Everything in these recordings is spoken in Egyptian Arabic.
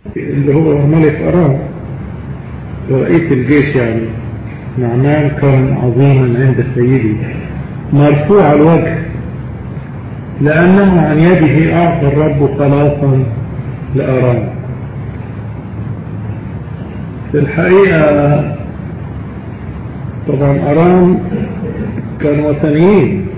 اللي هو ملك أرام ورئيس الجيش يعني نعمان كان عظيما عند سيدي مرفوع الوجه لأنه عن يده أعطى الرب خلاصا لأرام في الحقيقة طبعا أرام كانوا وثنيين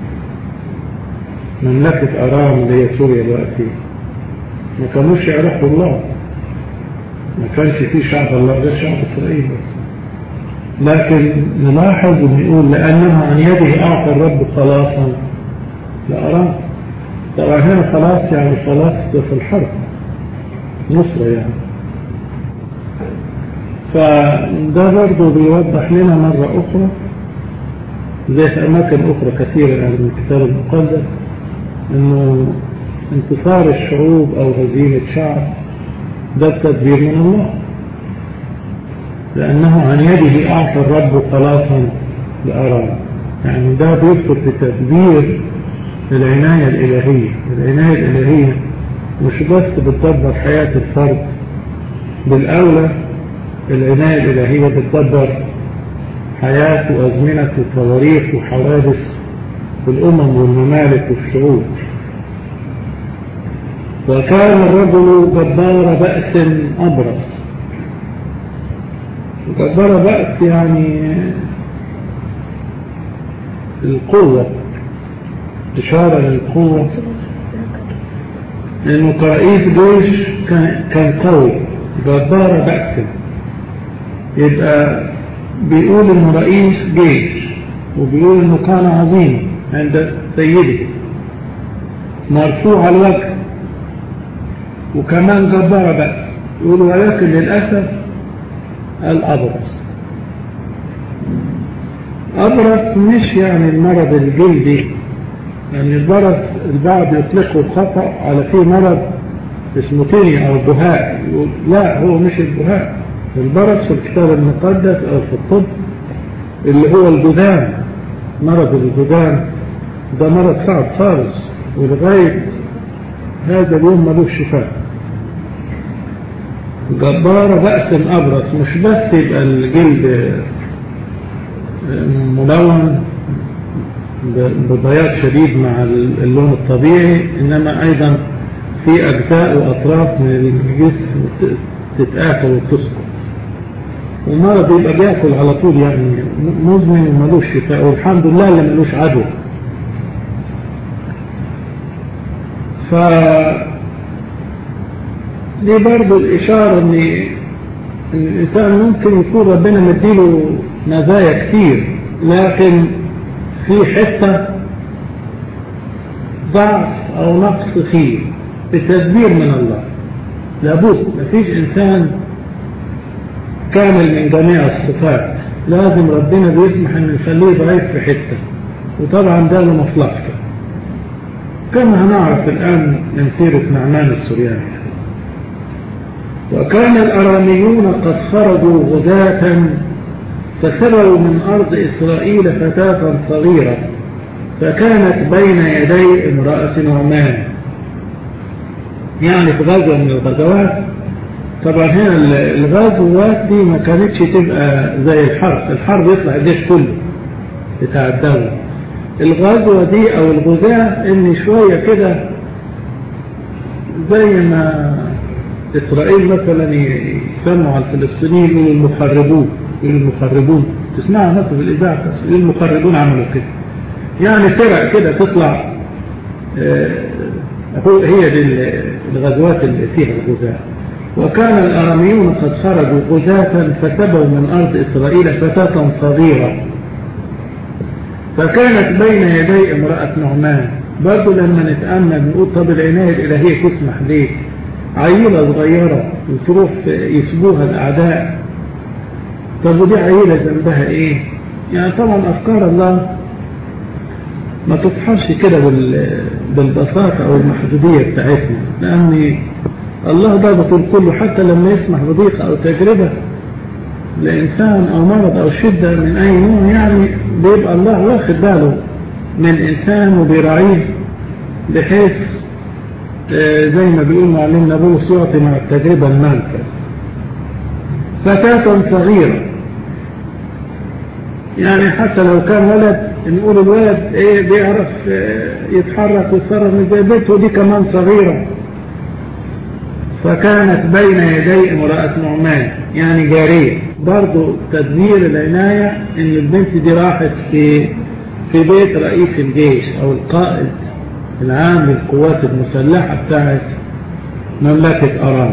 مملكة أرام اللي هي سوريا دلوقتي ما كانوش يعرفوا الله ما كانش فيه شعب الله غير شعب إسرائيل بس لكن نلاحظ انه يقول لأنه عن يده أعطى الرب خلاصا لأرام طبعا هنا خلاص يعني خلاص في الحرب نصرة يعني فده برضه بيوضح لنا مرة أخرى زي في أماكن أخرى كثيرة يعني من الكتاب المقدس إنه انتصار الشعوب أو هزيمة شعب ده التدبير من الله لأنه عن يده أعطى الرب خلاصا لأرام يعني ده بيدخل في تدبير العناية الإلهية العناية الإلهية مش بس بتدبر حياة الفرد بالأولى العناية الإلهية بتدبر حياة وأزمنة وتواريخ وحوادث الأمم والممالك والشعوب وكان الرجل جبار بأس أبرص جبار بأس يعني القوة إشارة للقوة لأنه كرئيس جيش كان قوي جبار بأس يبقى بيقول انه رئيس جيش وبيقول انه كان عظيم عند سيده مرفوع الوجه وكمان جبار بأس يقول ولكن للأسف الأبرص أبرص مش يعني المرض الجلدي يعني البرص البعض يطلقه خطأ على فيه مرض اسمه تيني أو بهاء لا هو مش البهاء البرص في الكتاب المقدس أو في الطب اللي هو الجذام مرض الجذام ده مرض صعب خالص ولغاية هذا اليوم ملوش شفاء جبارة بأس أبرص مش بس يبقى الجلد ملون ببياض شديد مع اللون الطبيعي إنما أيضا في أجزاء وأطراف من الجسم تتآكل وتسقط ومرض يبقى بياكل على طول يعني مزمن وملوش شفاء والحمد لله اللي ملوش عدو ف دي برضو الإشارة إن الإنسان ممكن يكون ربنا مديله مزايا كتير لكن في حتة ضعف أو نقص فيه بتدبير من الله لابد مفيش إنسان كامل من جميع الصفات لازم ربنا بيسمح ان يخليه ضعيف في حتة وطبعا ده لمصلحته كما هنعرف الآن من سيرة نعمان السرياني وكان الأراميون قد خرجوا غداة فسروا من أرض إسرائيل فتاة صغيرة فكانت بين يدي امرأة نعمان يعني في غزوة من الغزوات طبعا هنا الغزوات دي ما كانتش تبقى زي الحرب الحرب يطلع الجيش كله بتاع الدولة الغزوة دي او الغزاة ان شوية كده زي ما اسرائيل مثلا يسموا على الفلسطينيين يقولوا المخربون يقولوا المخربون تسمعها مثلا في الاذاعة يقولوا المخربون عملوا كده يعني فرق كده تطلع هي دي الغزوات اللي فيها الغزاة وكان الأراميون قد خرجوا غزاة فسبوا من أرض إسرائيل فتاة صغيرة فكانت بين يدي امرأة نعمان برضو لما نتأمل نقول طب العناية الإلهية تسمح ليه عيلة صغيرة وتروح يسبوها الأعداء طب ودي عيلة ذنبها إيه يعني طبعا أفكار الله ما تفحصش كده بالبساطة أو المحدودية بتاعتنا لأن الله ضابط الكل حتى لما يسمح بضيق أو تجربة لإنسان أو مرض أو شدة من أي نوع يعني بيبقى الله واخد باله من إنسان وبيراعيه بحيث زي ما بيقول معلمنا بولس يعطي مع التجربة المركز فتاة صغيرة يعني حتى لو كان ولد نقول الولد ايه بيعرف يتحرك ويتصرف من زي بنته دي كمان صغيرة فكانت بين يدي امرأة نعمان يعني جارية برضو تدبير العناية ان البنت دي راحت في في بيت رئيس الجيش او القائد العام للقوات المسلحة بتاعت مملكة أرام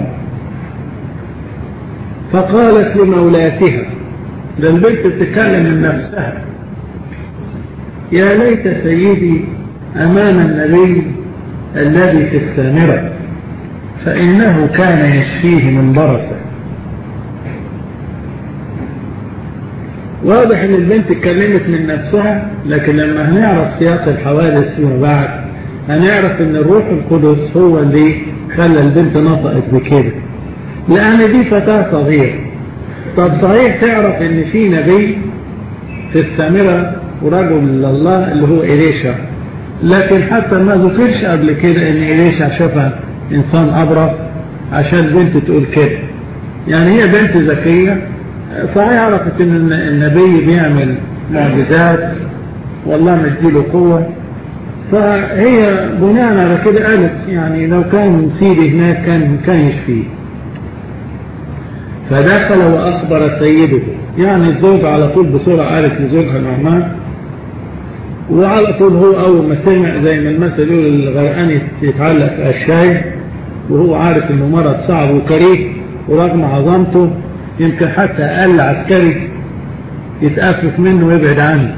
فقالت لمولاتها ده البنت بتتكلم من نفسها يا ليت سيدي أمام النبي الذي في السامرة فإنه كان يشفيه من برسه واضح ان البنت اتكلمت من نفسها لكن لما هنعرف سياق الحوادث فيما بعد هنعرف ان الروح القدس هو اللي خلى البنت نطقت بكده لان دي فتاة صغيرة طب صحيح تعرف ان في نبي في السامرة ورجل الله اللي هو إليشا لكن حتى ما ذكرش قبل كده ان إليشا شافها انسان ابرص عشان البنت تقول كده يعني هي بنت ذكية صحيح عرفت ان النبي بيعمل معجزات والله مديله قوة فهي بناء على كده قالت يعني لو كان سيدي هناك كان كان يشفيه فدخل وأخبر سيده يعني الزوج على طول بسرعة قالت لزوجها نعمان وعلى طول هو أول ما سمع زي ما المثل يقول الغرقان يتعلق في الشاي وهو عارف إنه مرض صعب وكريه ورغم عظمته يمكن حتى أقل عسكري يتأفف منه ويبعد عنه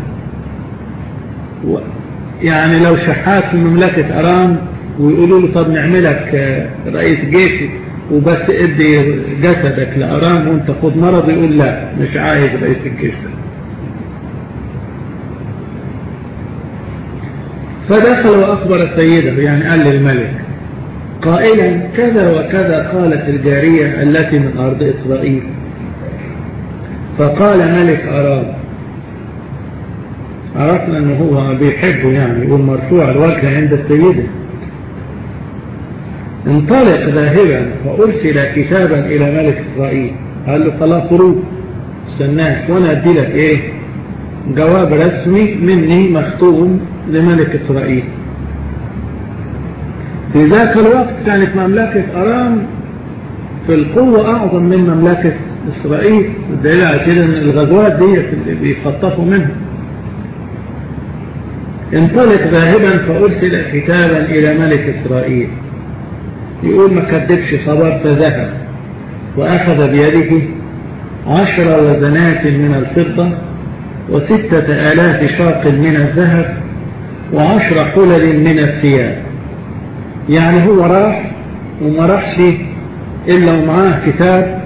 يعني لو شحات في مملكة أرام ويقولوا له طب نعملك رئيس جيش وبس ادي جسدك لأرام وانت خد مرض يقول لا مش عايز رئيس الجيش ده فدخل وأخبر سيده يعني قال للملك قائلا كذا وكذا قالت الجارية التي من أرض إسرائيل فقال ملك أرام عرفنا أنه هو بيحبه يعني يقول مرفوع الوجه عند السيدة انطلق ذاهبا وأرسل كتابا إلى ملك إسرائيل قال له خلاص روح استناك وأنا أدي لك إيه جواب رسمي مني مختوم لملك إسرائيل في ذاك الوقت كانت مملكة أرام في القوة أعظم من مملكة إسرائيل الدليل على كده أن الغزوات دي اللي بيخطفوا منها انطلق ذاهبا فأرسل كتابا إلى ملك إسرائيل يقول ما كذبش خبر فذهب وأخذ بيده عشر وزنات من الفضة وستة آلاف شاق من الذهب وعشر حلل من الثياب يعني هو راح وما راحش إلا ومعاه كتاب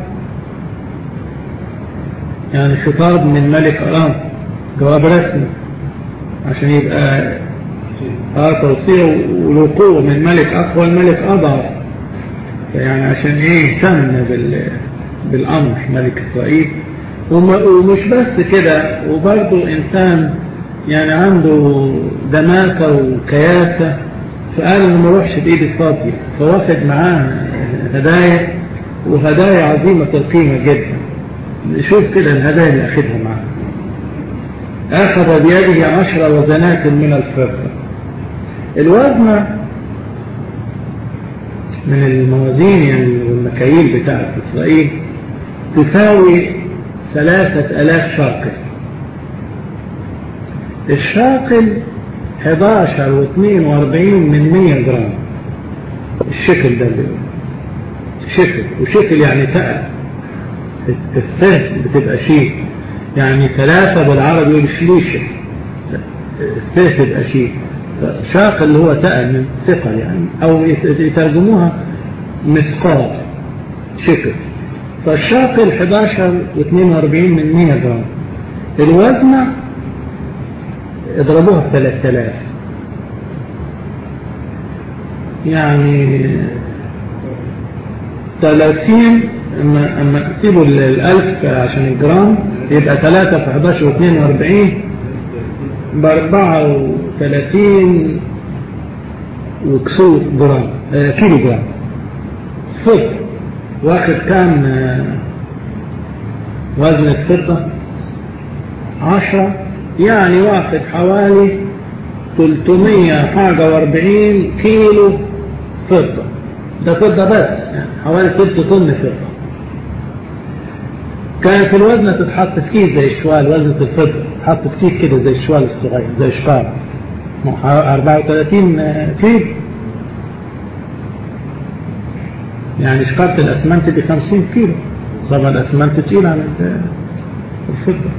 يعني خطاب من ملك أرام جواب رسمي عشان يبقى اه توصيه وله قوة من ملك أقوى الملك أضعف يعني عشان ايه يهتم بال بالأمر ملك إسرائيل ومش بس كده وبرضه إنسان يعني عنده دماكة وكياسة فقال انه ما روحش بإيد فاضية فواخد معاه هدايا وهدايا عظيمة القيمة جدا نشوف كده الهدايا اللي أخذها معاه أخذ بيده عشر وزنات من الفضة الوزن من الموازين يعني والمكاييل بتاعت إسرائيل تساوي ثلاثة ألاف شاقل الشاقل 11 و 42 من 100 جرام الشكل ده اللي شكل وشكل يعني ثقل الثه بتبقى شيء يعني ثلاثة بالعربي يقول شليشة الثه تبقى شيء شاق اللي هو ثقل من ثقل يعني أو يترجموها مثقال شكل فالشاقل 11 و 42 من 100 جرام الوزن اضربوها ب 3000 يعني 30 اما اما تكتبوا الالف عشان الجرام يبقى 3 في 11 و 42 ب 34 وكسور جرام آه، كيلو جرام فضة واخد كام آه، وزن الفضة عشرة يعني واخد حوالي 300 حاجة واربعين كيلو فضة ده فضة بس يعني حوالي 6 طن فضة كانت الوزنة تتحط في كيس زي الشوال وزنة الفضة تتحط في كيس كده زي الشوال الصغير زي شكارة 34 كيلو يعني شكارة الأسمنت دي 50 كيلو طبعا الأسمنت تقيل عن الفضة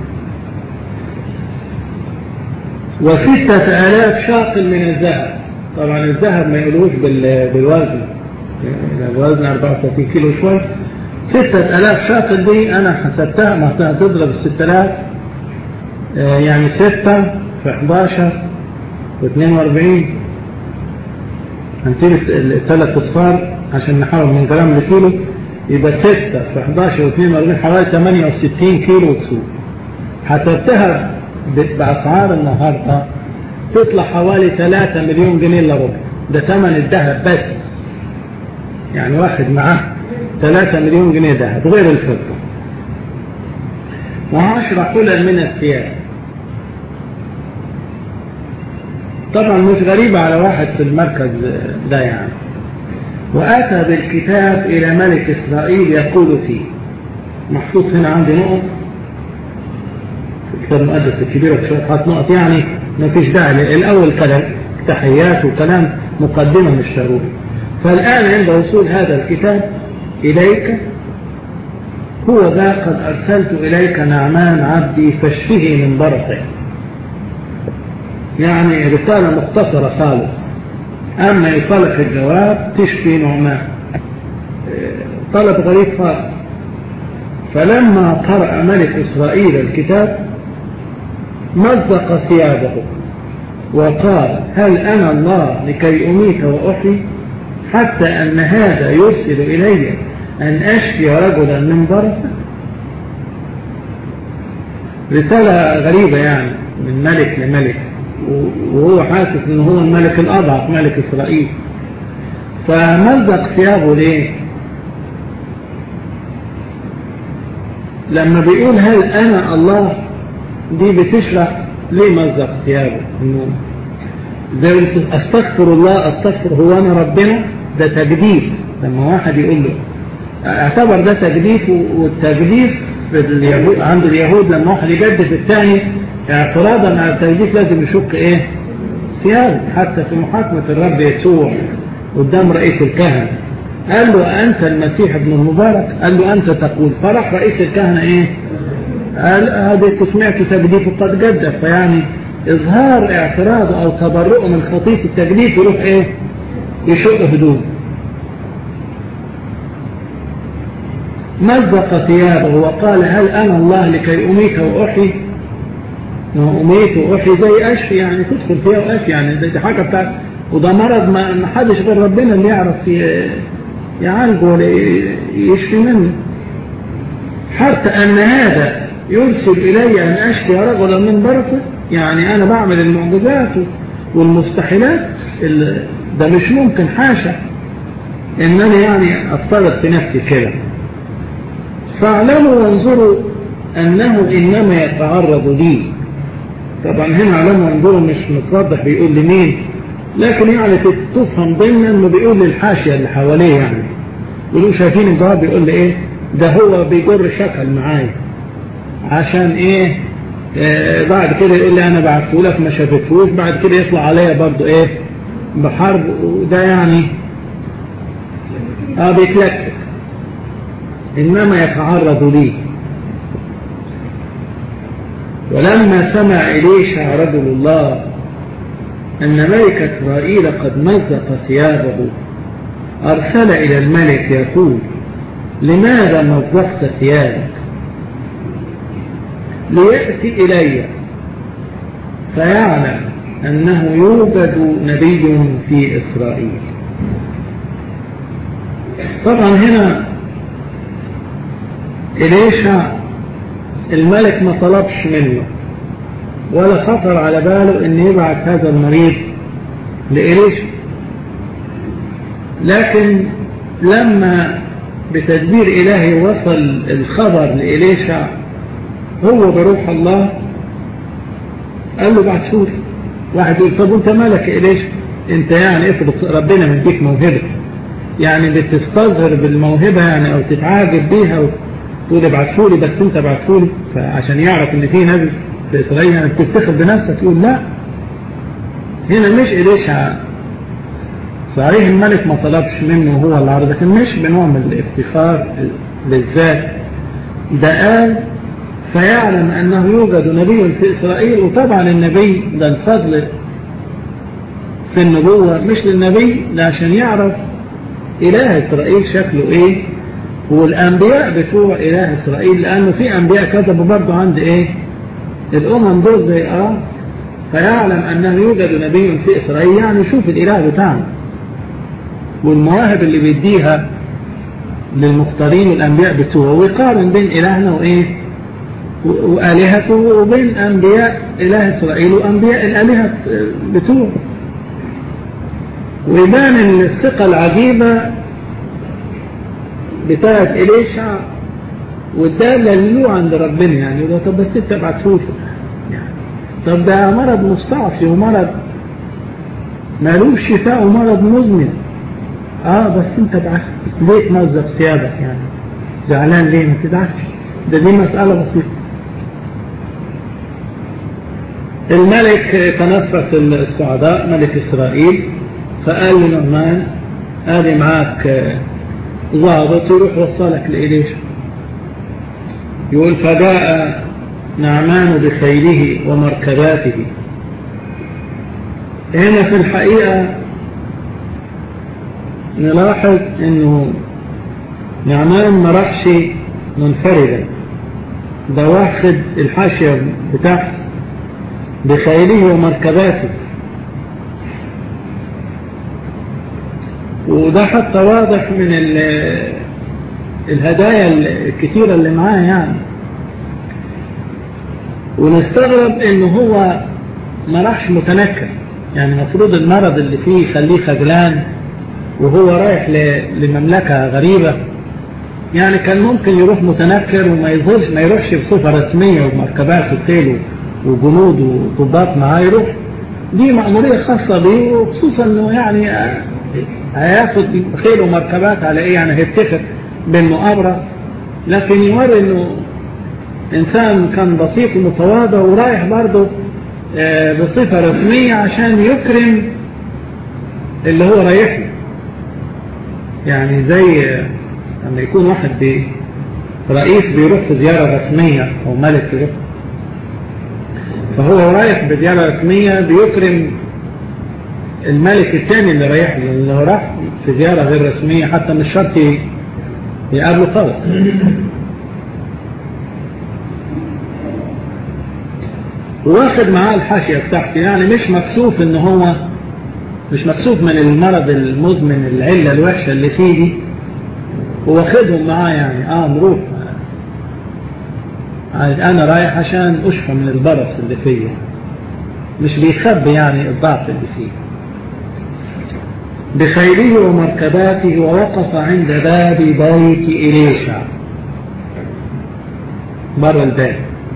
وستة آلاف شاقل من الذهب طبعا الذهب ما يقولوش بالوزن يعني الوزن 34 كيلو شوي ستة آلاف شاقل دي أنا حسبتها ما تضرب الستة آلاف يعني ستة في 11 و 42 هنشيل الثلاث اصفار عشان نحاول من جرام لكيلو يبقى 6 في 11 و 42 حوالي 68 كيلو كسور حسبتها بأسعار النهاردة تطلع حوالي 3 مليون جنيه الا ربع ده ثمن الذهب بس يعني واحد معاه 3 مليون جنيه ذهب غير الفضة وعشرة حلل من الثياب طبعا مش غريبة على واحد في المركز ده يعني وآتى بالكتاب إلى ملك إسرائيل يقول فيه محطوط هنا عندي نقط الكتاب المقدس الكبير حاط نقط يعني ما فيش داعي الأول كلام تحيات وكلام مقدمة مش ضروري فالآن عند وصول هذا الكتاب إليك هو ذا قد أرسلت إليك نعمان عبدي فاشفه من برصه يعني رسالة مختصرة خالص أما يصلح الجواب تشفي نعمان طلب غريب خالص فلما قرأ ملك إسرائيل الكتاب مزق ثيابه وقال هل أنا الله لكي أميت وأحيي حتى أن هذا يرسل إلي أن أشفي رجلا من برسة رسالة غريبة يعني من ملك لملك وهو حاسس ان هو الملك الاضعف ملك اسرائيل فمزق ثيابه ليه لما بيقول هل انا الله دي بتشرح ليه مزق ثيابه انه زي استغفر الله استغفر هو انا ربنا ده تجديف لما واحد يقول له اعتبر ده تجديف والتجديف اليهود عند اليهود لما واحد يجدف الثاني اعتراضا على التجديف لازم يشك ايه ثياب حتى في محاكمة الرب يسوع قدام رئيس الكهنة قال له أنت المسيح ابن المبارك قال له أنت تقول فرح رئيس الكهنة إيه قال هذه سمعت تجديف قد جدف فيعني إظهار اعتراض أو تبرؤه من خطية التجديف يروح إيه يشق هدوم مزق ثيابه وقال هل أنا الله لكي أميت وأحيي أميت وأحيي زي أشفي يعني تدخل فيها وأشفي يعني دي حاجة بتاعت وده مرض ما حدش غير ربنا اللي يعرف يعالجه ولا يشفي منه حتى أن هذا يرسل إلي أن أشفي رجلا من بركة يعني أنا بعمل المعجزات والمستحيلات ده مش ممكن حاشا إن أنا يعني أفترض في نفسي كده فاعلموا وانظروا أنه إنما يتعرض لي طبعا هنا علموا وانظروا مش متوضح بيقول لمين لكن يعني تفهم ضمنا انه بيقول للحاشية اللي حواليه يعني يقولوا شايفين الجواب بيقول لي ايه ده هو بيجر شكل معايا عشان ايه آه بعد كده يقول لي انا بعته لك ما شافتهوش بعد كده يطلع عليا برضو ايه بحرب وده يعني اه بيتلكك انما يتعرض لي ولما سمع إليشع رجل الله أن ملك إسرائيل قد مزق ثيابه أرسل إلى الملك يقول لماذا مزقت ثيابك ليأتي إلي فيعلم أنه يوجد نبي في إسرائيل طبعا هنا إليشع الملك ما طلبش منه ولا خطر على باله ان يبعث هذا المريض لإليشع لكن لما بتدبير إلهي وصل الخبر لإليشع هو بروح الله قال له بعد شهور واحد يقول طب انت مالك يا إليشع انت يعني افرض ربنا مديك موهبة يعني بتستظهر بالموهبة يعني او تتعاجب بيها وتقول ابعتهولي بس انت ابعتهولي فعشان يعرف ان في نبي في اسرائيل يعني بتفتخر بنفسك يقول لا هنا مش إليشع صحيح الملك ما طلبش منه هو العرض لكن مش بنوع من الافتخار للذات ده قال فيعلم أنه يوجد نبي في إسرائيل وطبعا النبي ده الفضل في النبوة مش للنبي ده عشان يعرف إله إسرائيل شكله إيه والأنبياء بتوع إله إسرائيل لأنه في أنبياء كتبوا برضه عند إيه الأمم دول زي آه فيعلم أنه يوجد نبي في إسرائيل يعني شوف الإله بتاعنا والمواهب اللي بيديها للمختارين والأنبياء بتوعه ويقارن بين إلهنا وإيه وآلهته وبين أنبياء إله إسرائيل وأنبياء الآلهة بتوعه ويبان الثقة العجيبة بتاعت إليشع والدالة له عند ربنا يعني ده طب بس انت ابعتهوش يعني طب ده مرض مستعصي ومرض مالوش شفاء ومرض مزمن اه بس انت ابعت ليه تنظف ثيابك يعني زعلان ليه ما تزعلش ده دي مسألة بسيطة الملك تنفس السعداء ملك إسرائيل فقال لنعمان ادي معاك ضابط يروح وصلك لإليش يقول فجاء نعمان بخيله ومركباته هنا في الحقيقة نلاحظ انه نعمان ما راحش منفردا ده واخد الحاشية بتاعته بخيله ومركباته وده حتى واضح من الهدايا الكثيرة اللي معاه يعني ونستغرب انه هو ما راحش متنكر يعني المفروض المرض اللي فيه يخليه خجلان وهو رايح لمملكة غريبة يعني كان ممكن يروح متنكر وما يظهرش ما يروحش بصفة رسمية ومركبات وخيل وجنود وضباط معاه يروح دي مأمورية خاصة بيه وخصوصا انه يعني هياخد خيل ومركبات على ايه يعني هيفتخر بالمؤامرة لكن يوري انه انسان كان بسيط ومتواضع ورايح برضه بصفة رسمية عشان يكرم اللي هو رايح له يعني زي لما يكون واحد بي رئيس بيروح في زيارة رسمية أو ملك بيروح فهو رايح بزيارة رسمية بيكرم الملك الثاني اللي رايح له اللي هو راح في زيارة غير رسمية حتى مش شرط يقابله خالص واخد معاه الحاشية بتاعتي يعني مش مكسوف ان هو مش مكسوف من المرض المزمن العلة الوحشة اللي فيه دي واخدهم معاه يعني اه نروح انا رايح عشان اشفى من البرص اللي فيه مش بيخبي يعني الضعف اللي فيه بخيله ومركباته ووقف عند باب بيت إليشع بر الباب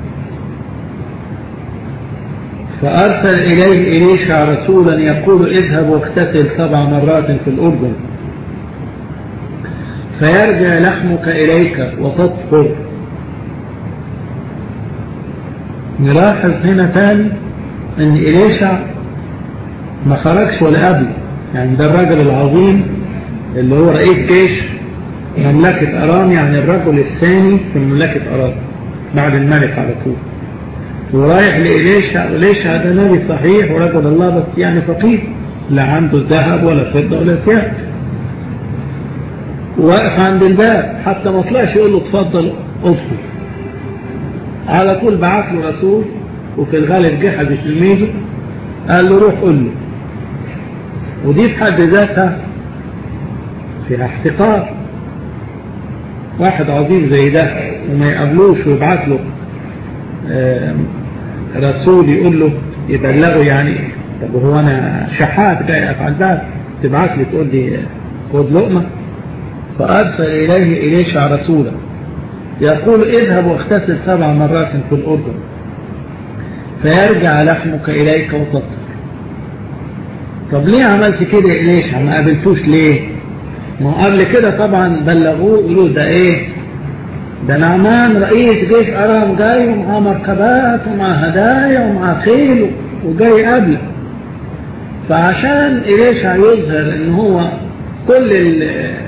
فأرسل إليه إليشع رسولا يقول اذهب واغتسل سبع مرات في الأردن فيرجع لحمك إليك وتطهر نلاحظ هنا ثاني ان إليشع ما خرجش ولا قبل يعني ده الرجل العظيم اللي هو رئيس جيش مملكة أرام يعني الرجل الثاني في مملكة أرام بعد الملك على طول ورايح لإليشع إليشع ده نبي صحيح ورجل الله بس يعني فقير لا عنده ذهب ولا فضة ولا ثياب واقف عند الباب حتى ما طلعش يقول له اتفضل ادخل على طول بعت له رسول وفي الغالب جحد تلميذه قال له روح قول له ودي في حد ذاتها فيها احتقار واحد عظيم زي ده وما يقابلوش ويبعت له رسول يقول له يبلغه يعني طب هو انا شحات جاي افعل ده تبعت لي تقول لي خد لقمة فأرسل إليه إليشع رسولا يقول اذهب واغتسل سبع مرات في الأردن فيرجع لحمك إليك وتطهر طب ليه عملت كده يا إليشع ما قابلتوش ليه ما هو قبل كده طبعا بلغوه يقولوا ده ايه ده نعمان رئيس جيش أرام جاي ومعاه مركبات ومعاه هدايا ومعاه خيل وجاي قبله فعشان إليشع يظهر ان هو كل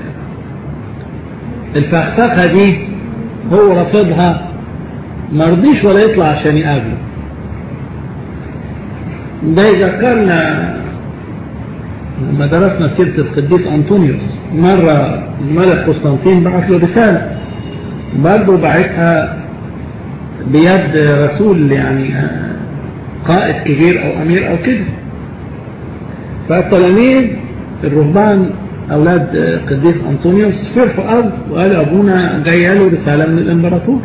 الفخفخة دي هو رافضها مرضيش ولا يطلع عشان يقابله ده يذكرنا لما درسنا سيرة القديس أنطونيوس مرة الملك قسطنطين بعث له رسالة برضه بعتها بيد رسول يعني قائد كبير أو أمير أو كده فالتلاميذ الرهبان أولاد قديس أنطونيوس فرحوا أرض وقال أبونا جاي له رسالة من الإمبراطور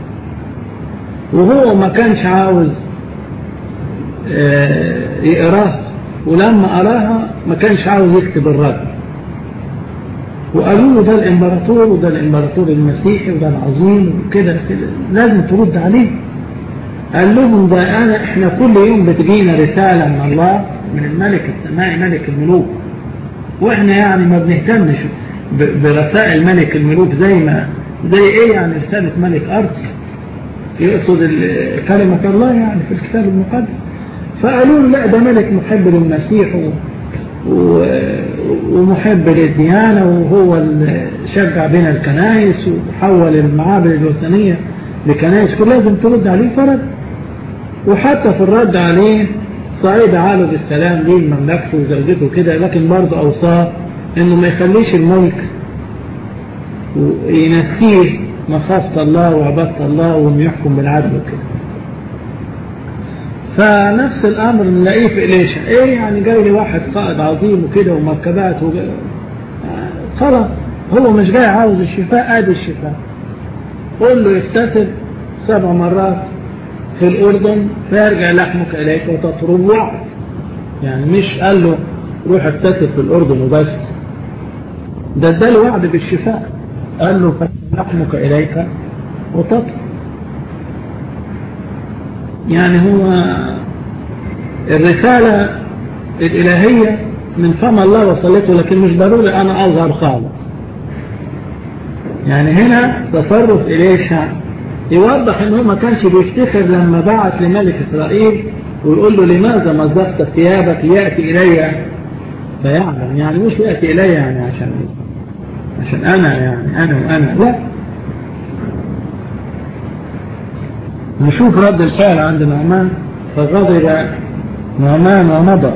وهو ما كانش عاوز يقراها ولما قراها ما كانش عاوز يكتب الرد وقالوا له ده الإمبراطور وده الإمبراطور المسيحي وده العظيم وكده كده لازم ترد عليه قال لهم ده أنا إحنا كل يوم بتجينا رسالة من الله من الملك السماء ملك الملوك واحنا يعني ما بنهتمش برسائل ملك الملوك زي ما زي ايه يعني رسالة ملك ارض يقصد كلمة الله يعني في الكتاب المقدس فقالوا له لا ده ملك محب للمسيح و... و... ومحب للديانة وهو اللي شجع بين الكنائس وحول المعابد الوثنية لكنائس فلازم ترد عليه فرد وحتى في الرد عليه صعيد عاله بالسلام ليه مملكته وزوجته كده لكن برضه أوصاه إنه ما يخليش الملك وينسيه مخافة الله وعبادة الله وإنه يحكم بالعدل وكده فنفس الأمر نلاقيه في إليشا إيه يعني جاي لي واحد قائد عظيم وكده ومركبات وج... خلاص هو مش جاي عاوز الشفاء آدي الشفاء قول له يغتسل سبع مرات في الأردن فيرجع لحمك إليك وتطرب وعد يعني مش قال له روح اغتسل في الأردن وبس ده اداله وعد بالشفاء قال له لحمك إليك وتطرب يعني هو الرسالة الإلهية من فم الله وصلته لكن مش ضروري أنا أظهر خالص يعني هنا تصرف إليشع يوضح ان هو ما كانش بيفتخر لما بعت لملك اسرائيل ويقول له لماذا مزقت ثيابك لياتي الي فيعلم يعني مش ياتي الي يعني عشان عشان انا يعني انا وانا لا نشوف رد الفعل عند نعمان فغضب نعمان ومضى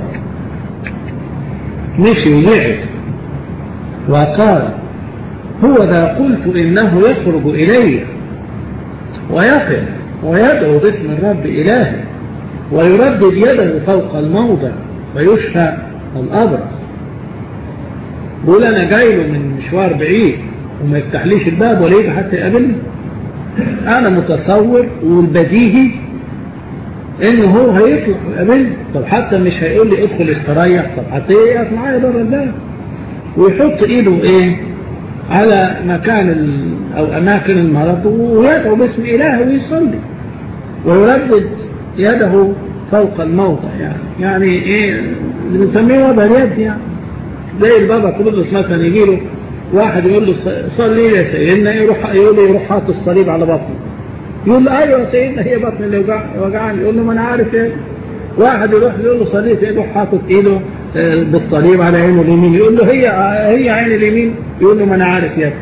مشي وزعل وقال هو ذا قلت انه يخرج الي ويقف ويدعو باسم الرب إلهه ويردد يده فوق الموضع فيشفى الأبرص بيقول أنا جاي له من مشوار بعيد وما يفتحليش الباب ولا يجي حتى يقابلني أنا متصور والبديهي إنه هو هيطلع ويقابلني طب حتى مش هيقول لي ادخل استريح طب حتى يقف معايا بره الباب ويحط إيده إيه على مكان ال... أو أماكن المرض ويدعو باسم إله ويصلي ويردد يده فوق الموضع يعني يعني إيه اللي بنسميه وضع اليد يعني زي البابا كلوبس مثلا يجي له واحد يقول له صلي يا سيدنا يروح يقول له يروح حاطط الصليب على بطنه يقول له ايوه يا سيدنا هي بطني اللي وجعاني يقول له ما انا عارف ايه واحد يروح يقول له صلي يروح حاطط ايده بالصليب على عينه اليمين يقول له هي هي عين اليمين يقول له ما انا عارف يا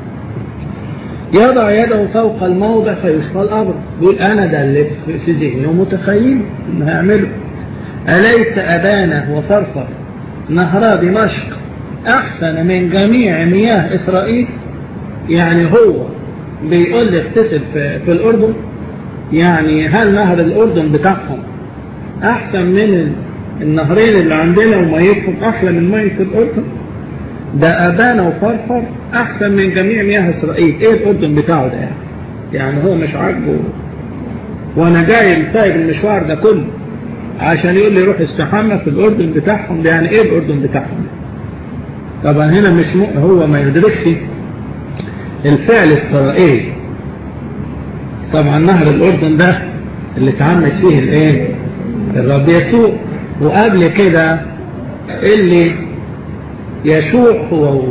يضع يده فوق الموضع فيشفى الأمر يقول أنا ده اللي في ذهني ومتخيل إنه هيعمله أليس أبانا وفرفر نهر دمشق أحسن من جميع مياه إسرائيل يعني هو بيقول لي اغتسل في, في الأردن يعني هل نهر الأردن بتاعهم أحسن من النهرين اللي عندنا وميتهم أحلى من مية الأردن ده أبانا وفرفر أحسن من جميع مياه إسرائيل إيه الأردن بتاعه ده يعني يعني هو مش عاجبه وأنا جاي سايب المشوار ده كله عشان يقول لي روح استحمى في الأردن بتاعهم ده يعني إيه الأردن بتاعهم طبعا هنا مش م... هو ما يدركش الفعل الإسرائيلي طبعا نهر الأردن ده اللي اتعمد فيه الايه الرب يسوع وقبل كده اللي يشوع هو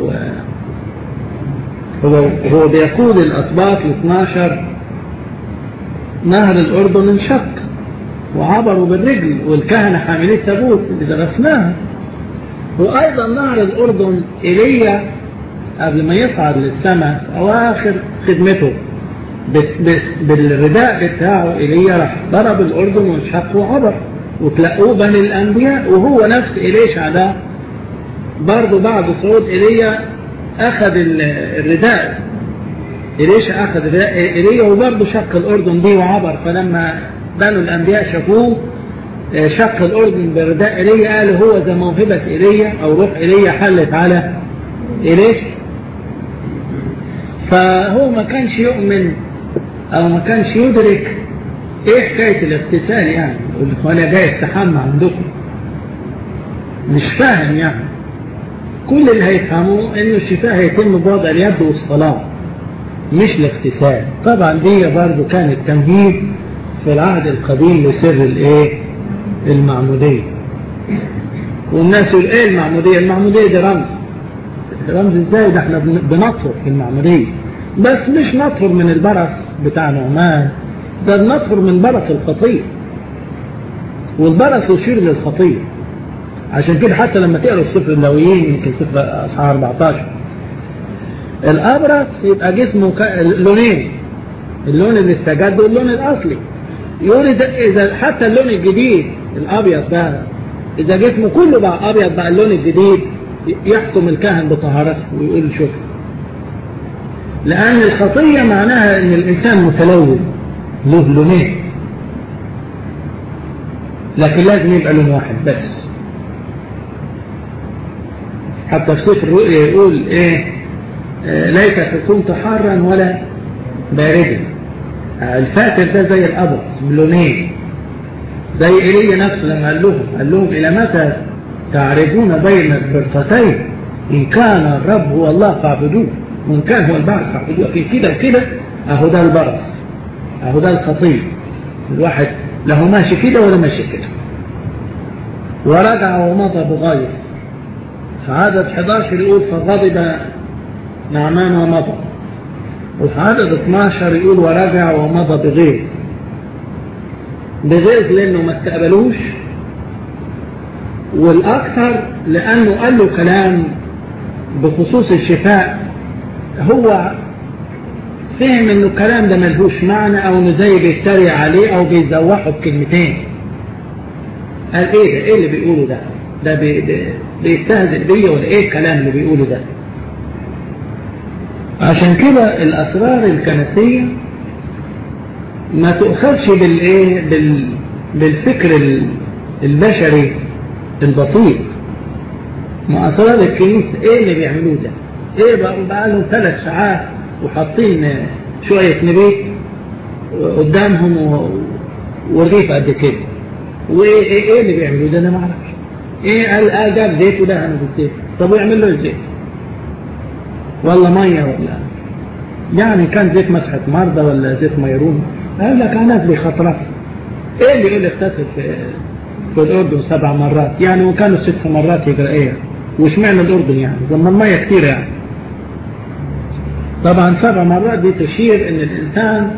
هو هو بيقود الأسباط ال 12 نهر الأردن انشق وعبروا بالرجل والكهنة حاملين التابوت اللي درسناها وأيضا نهر الأردن إيليا قبل ما يصعد للسماء في أواخر خدمته بالرداء بتاعه إيليا راح ضرب الأردن وانشق وعبر وتلاقوه بني الأنبياء وهو نفس إليشع ده برضه بعد صعود إيليا أخذ الرداء إليشع أخذ الرداء إيليا وبرضه شق الأردن دي وعبر فلما بنو الأنبياء شافوه شق الأردن برداء إيليا قال هو ذا موهبة إيليا أو روح إيليا حلت على إليشع فهو ما كانش يؤمن أو ما كانش يدرك إيه حكاية الاغتسال يعني وأنا جاي استحمى عندكم مش فاهم يعني كل اللي هيفهموه إنه الشفاء هيتم بوضع اليد والصلاة مش الاغتسال طبعا دي برضه كانت تمهيد في العهد القديم لسر الايه المعمودية والناس يقول ايه المعمودية المعمودية دي رمز رمز ازاي ده احنا بنطهر في المعمودية بس مش نطهر من البرص بتاع نعمان ده بنطهر من برص الخطية والبرص يشير للخطية عشان كده حتى لما تقروا سفر اللاويين يمكن سفر اصحاح 14 الابرص يبقى جسمه لونين اللون اللي استجد واللون الاصلي يقول اذا حتى اللون الجديد الابيض ده اذا جسمه كله بقى ابيض بقى اللون الجديد يحكم الكاهن بطهارته ويقول شوف لان الخطيه معناها ان الانسان متلون له لونين لكن لازم يبقى لون واحد بس حتى في سفر الرؤيا يقول ايه آه ليس كنت حارا ولا باردا الفاتر ده زي الأبرص بلونين زي إيليا نفسه لما قال لهم قال لهم إلى متى تعرفون بين الفرقتين إن كان الرب هو الله فاعبدوه وإن كان هو البعض فاعبدوه في كده وكده أهو ده البرص أهو ده الخطيب الواحد له ماشي كده ولا ماشي كده ورجع ومضى بغاية في عدد 11 يقول فغضب نعمان ومضى وفي عدد 12 يقول ورجع ومضى بغيظ بغيظ لانه ما استقبلوش والاكثر لانه قال له كلام بخصوص الشفاء هو فهم انه الكلام ده ملهوش معنى او انه زي بيتريق عليه او بيزوحه بكلمتين قال ايه ده ايه اللي بيقوله ده ده بي بي بيستهزئ بيا ولا ايه الكلام اللي بيقوله ده عشان كده الأسرار الكنسية ما تؤخذش بالإيه بال بالفكر البشري البسيط ما أسرار الكنيسة إيه اللي بيعملوه ده إيه بقى لهم ثلاث ساعات وحاطين شوية نبيت قدامهم ورغيف قد كده وإيه إيه اللي بيعملوه ده أنا ما أعرفش إيه قال قال جاب زيت وده أنا بالزيت طب ويعمل له الزيت ولا مية ولا يعني كان زيت مسحة مرضى ولا زيت ميرون قال لك ناس بخطرات ايه اللي يقول اغتسل في في الاردن سبع مرات يعني وكانوا ست مرات يقرا ايه وش معنى الاردن يعني لما المية كتير يعني طبعا سبع مرات دي تشير ان الانسان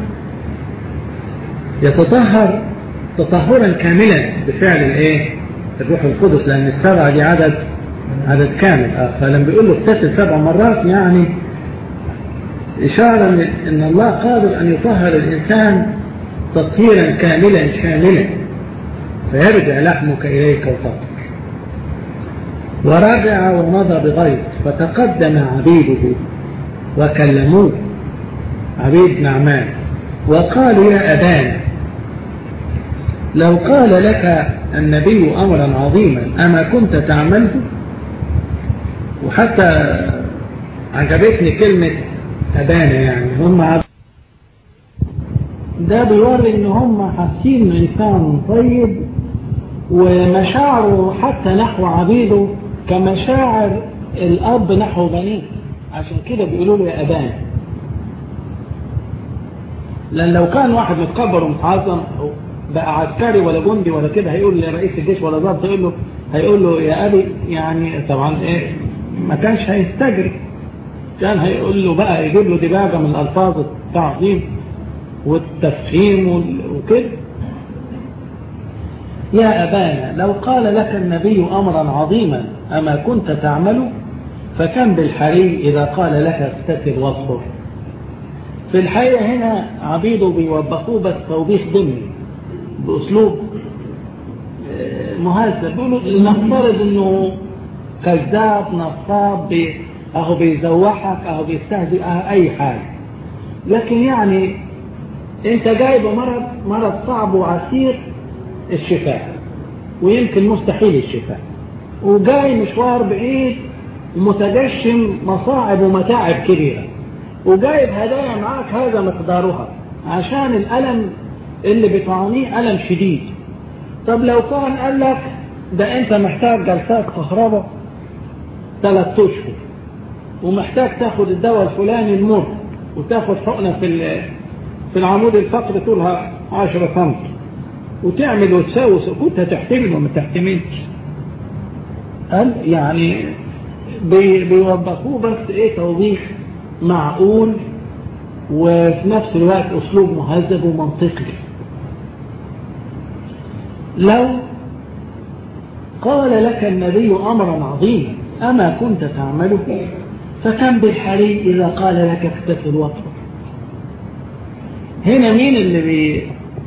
يتطهر تطهرا كاملا بفعل الايه الروح القدس لان السبعه دي عدد عدد كامل آه فلما بيقول له اغتسل سبع مرات يعني إشارة أن الله قادر أن يطهر الإنسان تطهيرا كاملا شاملا فيرجع لحمك إليك وتطهر ورجع ومضى بغيظ فتقدم عبيده وكلموه عبيد نعمان وقالوا يا أبانا لو قال لك النبي أمرا عظيما أما كنت تعمله وحتى عجبتني كلمة أبانا يعني هم عب... ده بيوري ان هم حاسين انسان طيب ومشاعره حتى نحو عبيده كمشاعر الأب نحو بنيه عشان كده بيقولوا له يا أبانا لأن لو كان واحد متكبر ومتعظم بقى عسكري ولا جندي ولا كده هيقول لرئيس الجيش ولا ضابط هيقول له هيقول له يا أبي يعني طبعا إيه ما كانش هيستجري كان هيقول له بقى يجيب له دباجة من الألفاظ التعظيم والتفهيم وكده يا أبانا لو قال لك النبي أمرا عظيما أما كنت تعمل فكم بالحري إذا قال لك اغتسل واصبر في الحقيقة هنا عبيده بيوبخوه بس توبيخ ضمني بأسلوب مهذب بيقولوا نفترض انه كذاب نصاب بي اهو بيزوحك اهو بيستهزئ اهو اي حاجة لكن يعني انت جايب مرض مرض صعب وعسير الشفاء ويمكن مستحيل الشفاء وجاي مشوار بعيد ومتجشم مصاعب ومتاعب كبيرة وجايب هدايا معاك هذا مقدارها عشان الألم اللي بتعانيه ألم شديد طب لو كان قال لك ده انت محتاج جلسات كهرباء ثلاث اشهر ومحتاج تاخد الدواء الفلاني المر وتاخد حقنه في في العمود الفقري طولها 10 سم وتعمل وتساوي كنت هتحتمل وما تحتملش قال يعني بي بيوضحوه بس ايه توضيح معقول وفي نفس الوقت اسلوب مهذب ومنطقي لو قال لك النبي أمرا عظيما أما كنت تعمله فكم بالحري إذا قال لك اكتفل واطلب هنا مين اللي بي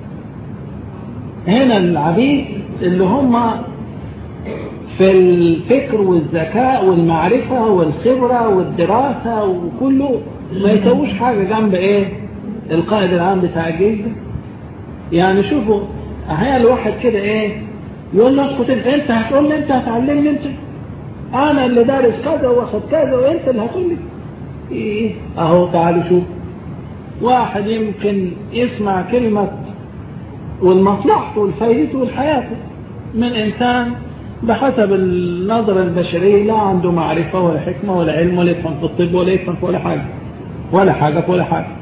هنا العبيد اللي هم في الفكر والذكاء والمعرفة والخبرة والدراسة وكله ما يسووش حاجة جنب ايه القائد العام بتاع الجيش ده يعني شوفوا احيانا الواحد كده ايه يقول له اسكت انت هتقول لي انت هتعلمني انت انا اللي دارس كذا واخد كذا وانت اللي هتقول لي ايه اهو تعالوا شوف واحد يمكن يسمع كلمة والمصلحة والفايدة والحياة من انسان بحسب النظرة البشرية لا عنده معرفة ولا حكمة ولا علم ولا يفهم في الطب ولا يفهم في ولا حاجة ولا حاجة في ولا حاجة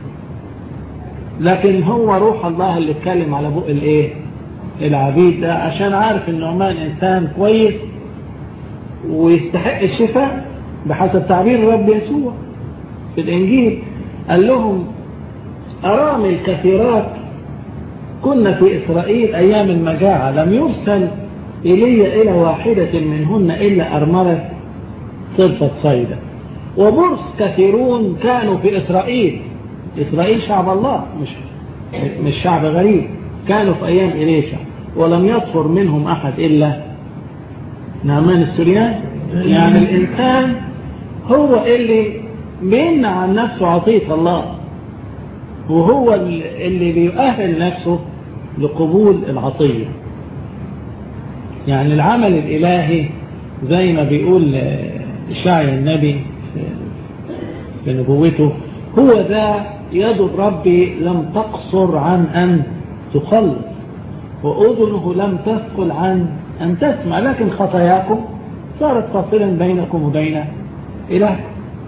لكن هو روح الله اللي اتكلم على بق الايه العبيد ده عشان عارف ان عمان انسان كويس ويستحق الشفاء بحسب تعبير الرب يسوع في الانجيل قال لهم ارامل كثيرات كنا في اسرائيل ايام المجاعة لم يرسل الي الى واحدة منهن الا ارملة صرفة صيدا وبرص كثيرون كانوا في اسرائيل إسرائيل شعب الله مش مش شعب غريب كانوا في أيام إليشع ولم يطفر منهم أحد إلا نعمان السريان يعني الإنسان هو اللي بيمنع عن نفسه عطية الله وهو اللي بيؤهل نفسه لقبول العطية يعني العمل الإلهي زي ما بيقول شاعر النبي في نبوته هو ذا يد الرب لم تقصر عن أن تخلص وأذنه لم تثقل عن أن تسمع لكن خطاياكم صارت فاصلا بينكم وبين إلهكم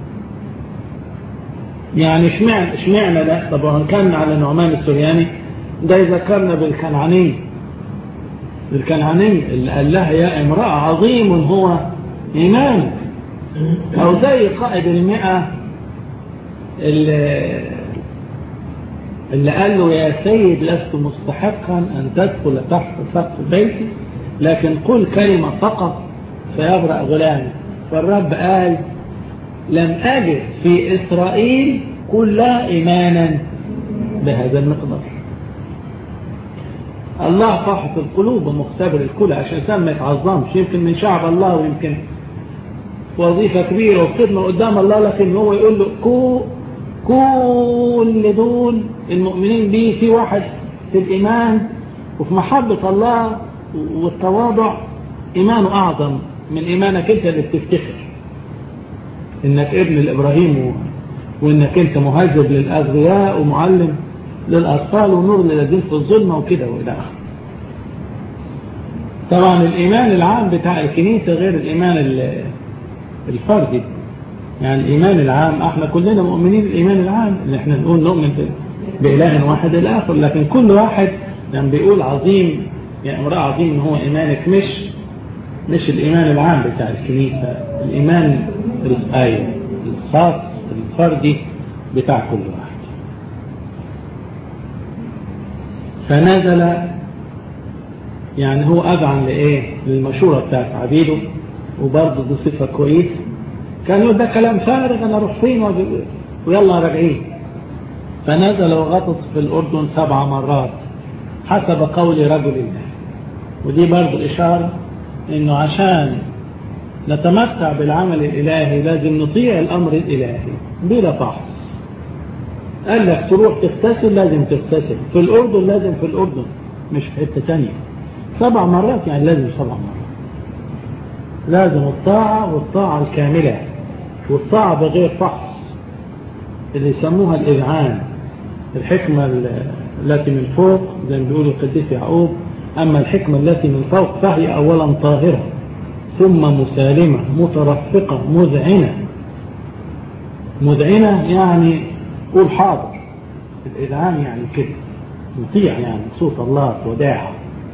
يعني اشمعنى اشمعنى ده طبعا كان على نعمان السرياني ده يذكرنا بالكنعاني بالكنعاني اللي قال لها يا امرأة عظيم هو إيمانك أو زي قائد المئة اللي, اللي قال له يا سيد لست مستحقا أن تدخل تحت سقف بيتي لكن قل كلمة فقط فيبرأ غلامي فالرب قال لم أجد في إسرائيل كلها إيمانا بهذا المقدار الله فحص القلوب ومختبر الكل عشان سام ما يتعظمش يمكن من شعب الله ويمكن وظيفة كبيرة وخدمة قدام الله لكن هو يقول له كو كل دول المؤمنين بيه في واحد في الإيمان وفي محبة الله والتواضع إيمانه أعظم من إيمانك أنت اللي بتفتخر إنك ابن الإبراهيم و... وإنك أنت مهذب للأغبياء ومعلم للأطفال ونور للذين في الظلمة وكده وإلى آخره طبعا الإيمان العام بتاع الكنيسة غير الإيمان الفردي يعني الإيمان العام احنا كلنا مؤمنين الإيمان العام اللي احنا نقول نؤمن بإله واحد الآخر لكن كل واحد لما يعني بيقول عظيم يعني امرأة عظيم ان هو إيمانك مش مش الإيمان العام بتاع الكنيسة الإيمان الآية الخاص الفردي بتاع كل واحد فنزل يعني هو أذعن لإيه للمشورة بتاعت عبيده وبرضه دي صفة كويسة كان يقول ده كلام فارغ أنا أروح فين ويلا راجعين فنزل وغطس في الأردن سبع مرات حسب قول رجل الله ودي برضه إشارة إنه عشان نتمتع بالعمل الإلهي لازم نطيع الأمر الإلهي بلا فحص قال لك تروح تغتسل لازم تغتسل في الأردن لازم في الأردن مش في حتة تانية سبع مرات يعني لازم سبع مرات لازم الطاعة والطاعة الكاملة والطاعة بغير فحص اللي يسموها الإذعان الحكمة التي من فوق زي ما بيقول القديس يعقوب أما الحكمة التي من فوق فهي أولا طاهرة ثم مسالمة مترفقة مذعنة مذعنة يعني قول حاضر الإذعان يعني كده مطيع يعني صوت الله وداعة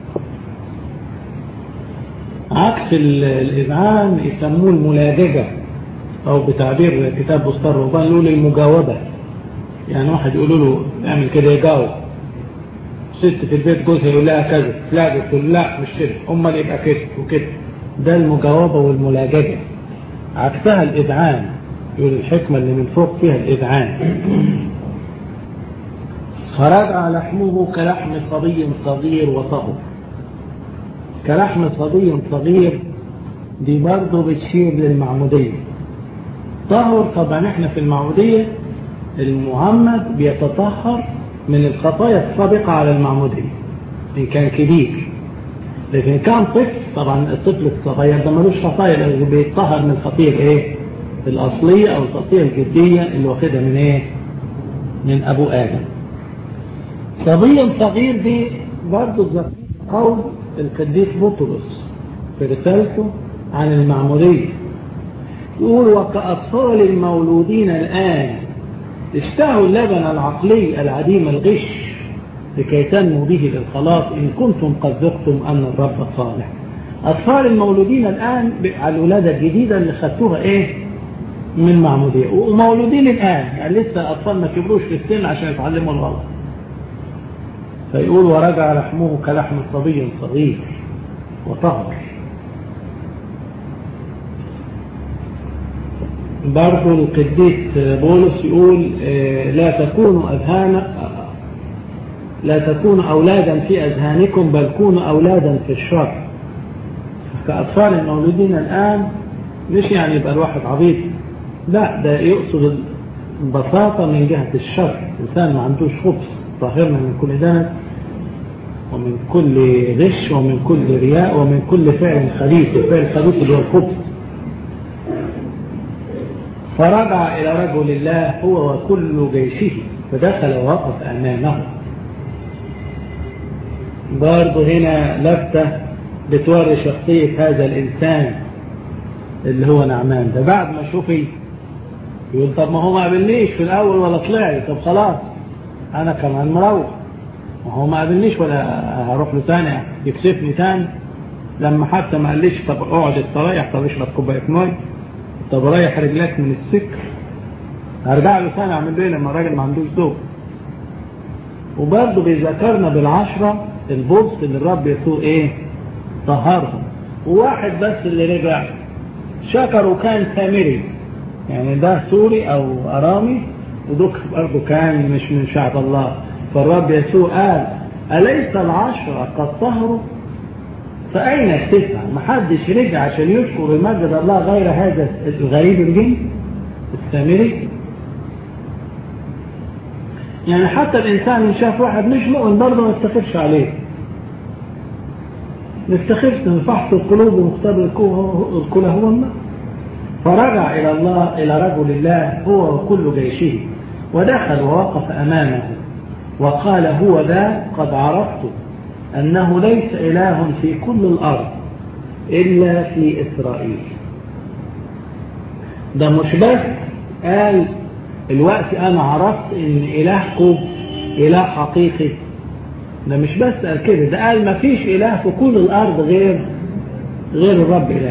عكس الإذعان يسموه الملاججة أو بتعبير كتاب بستان الرهبان يقول المجاوبة يعني واحد يقول له اعمل كده يجاوب ست في البيت جوزها يقول لها كذا لا تقول لا مش كده امال يبقى كده وكده ده المجاوبة والملاججة عكسها الإذعان يقول الحكمة اللي من فوق فيها الإذعان فرجع لحمه كلحم صبي صغير وطهر كلحم صبي صغير دي برضه بتشير للمعمودية طهر طبعا احنا في المعمودية المعمد بيتطهر من الخطايا السابقة على المعمودية إن كان كبير لكن كان طفل طبعا الطفل الصغير ده ملوش خطايا لأنه بيتطهر من الخطية الايه الأصلية أو الخطية الجدية اللي واخدها من ايه من أبو آدم صبي صغير دي برضه قول القديس بطرس في رسالته عن المعمودية يقول وكأطفال المولودين الآن اشتهوا اللبن العقلي العديم الغش لكي تنموا به للخلاص إن كنتم قد ذقتم أن الرب صالح أطفال المولودين الآن على الولادة الجديدة اللي خدتوها إيه من معمودية ومولودين الآن يعني لسه الأطفال ما كبروش في السن عشان يتعلموا الغلط فيقول ورجع لحمه كلحم صبي صغير وطهر برضو القديس بولس يقول لا تكونوا أذهان لا تكونوا أولادا في أذهانكم بل كونوا أولادا في الشر كأطفال المولودين الآن مش يعني يبقى الواحد عبيط لا ده يقصد البساطة من جهة الشر الإنسان ما عندوش خبز طهرنا من كل دنس ومن كل غش ومن كل رياء ومن كل فعل خبيث الفعل الخبيث اللي هو الخبز فرجع إلى رجل الله هو وكل جيشه فدخل ووقف أمامه برضه هنا لفتة بتوري شخصية هذا الإنسان اللي هو نعمان ده بعد ما شوفي يقول طب ما هو ما قابلنيش في الأول ولا طلع لي طب خلاص أنا كمان مروح ما هو ما قابلنيش ولا هروح له تاني يكسفني تاني لما حتى ما قاليش طب اقعد استريح طب اشرب كوبايه ميه طب ريح رجلك من السكر هرجع له تاني اعمل ايه لما الراجل ما عندوش ذوق وبرضه بيذكرنا بالعشرة البوست اللي الرب يسوع ايه طهرهم وواحد بس اللي رجع شكر وكان سامري يعني ده سوري او ارامي ودوك برضه كان مش من شعب الله فالرب يسوع قال أليس العشرة قد طهروا فأين التسعة محدش رجع عشان يشكر المجد الله غير هذا الغريب الجن السامري يعني حتى الإنسان اللي شاف واحد مش مؤمن برضه ما يفتخرش عليه ما يفتخرش من فحص القلوب ومختبر الكلى هو الله فرجع إلى الله إلى رجل الله هو وكل جيشه ودخل ووقف أمامه وقال هو ذا قد عرفت أنه ليس إله في كل الأرض إلا في إسرائيل ده مش بس قال الوقت انا عرفت ان الهكم اله حقيقي ده مش بس قال كده ده قال ما فيش اله في كل الارض غير غير الرب اله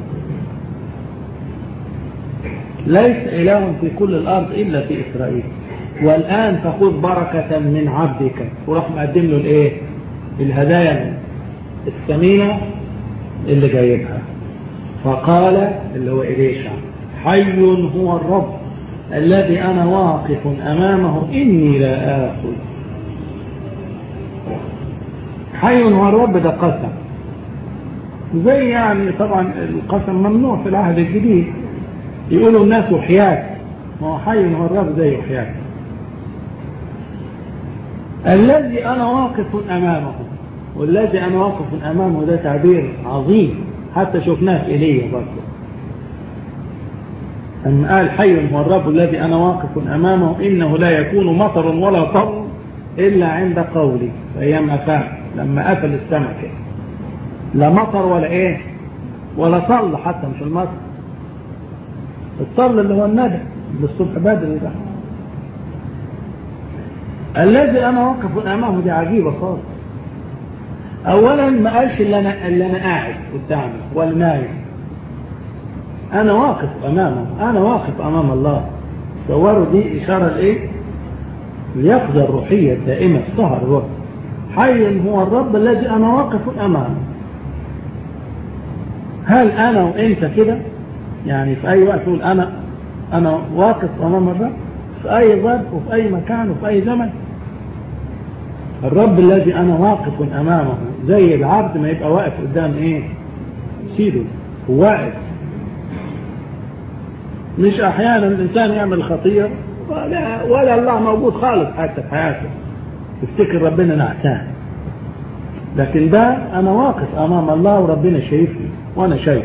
ليس اله في كل الارض الا في اسرائيل والان تاخذ بركة من عبدك وراح مقدم له الايه الهدايا الثمينة اللي جايبها فقال اللي هو إليشع حي هو الرب الذي أنا واقف أمامه إني لا آخذ حي هو الرب ده قسم زي يعني طبعا القسم ممنوع في العهد الجديد يقولوا الناس وحياة ما هو حي هو الرب زي وحياة الذي أنا واقف أمامه والذي أنا واقف أمامه ده تعبير عظيم حتى شفناه في إيليا برضه أما قال حي هو الرب الذي أنا واقف أمامه إنه لا يكون مطر ولا طر إلا عند قولي في أيام أفاق لما قفل السماء كده لا مطر ولا إيه ولا طل حتى مش المطر الطل اللي هو الندى اللي الصبح بدري ده الذي أنا واقف أمامه دي عجيبة خالص أولا ما قالش اللي أنا, اللي أنا قاعد قدامه ولا نايم أنا واقف أمامه أنا واقف أمام الله تصوروا دي إشارة لإيه اليقظة الروحية الدائمة السهر الروح حي هو الرب الذي أنا واقف أمامه هل أنا وإنت كده يعني في أي وقت تقول أنا أنا واقف أمام الرب في أي ظرف وفي أي مكان وفي أي زمن الرب الذي أنا واقف أمامه زي العبد ما يبقى واقف قدام إيه سيده واقف مش أحيانا الإنسان يعمل خطية ولا, ولا الله موجود خالص حتى في حياته يفتكر ربنا نعسان لكن ده أنا واقف أمام الله وربنا شايفني وأنا شايفه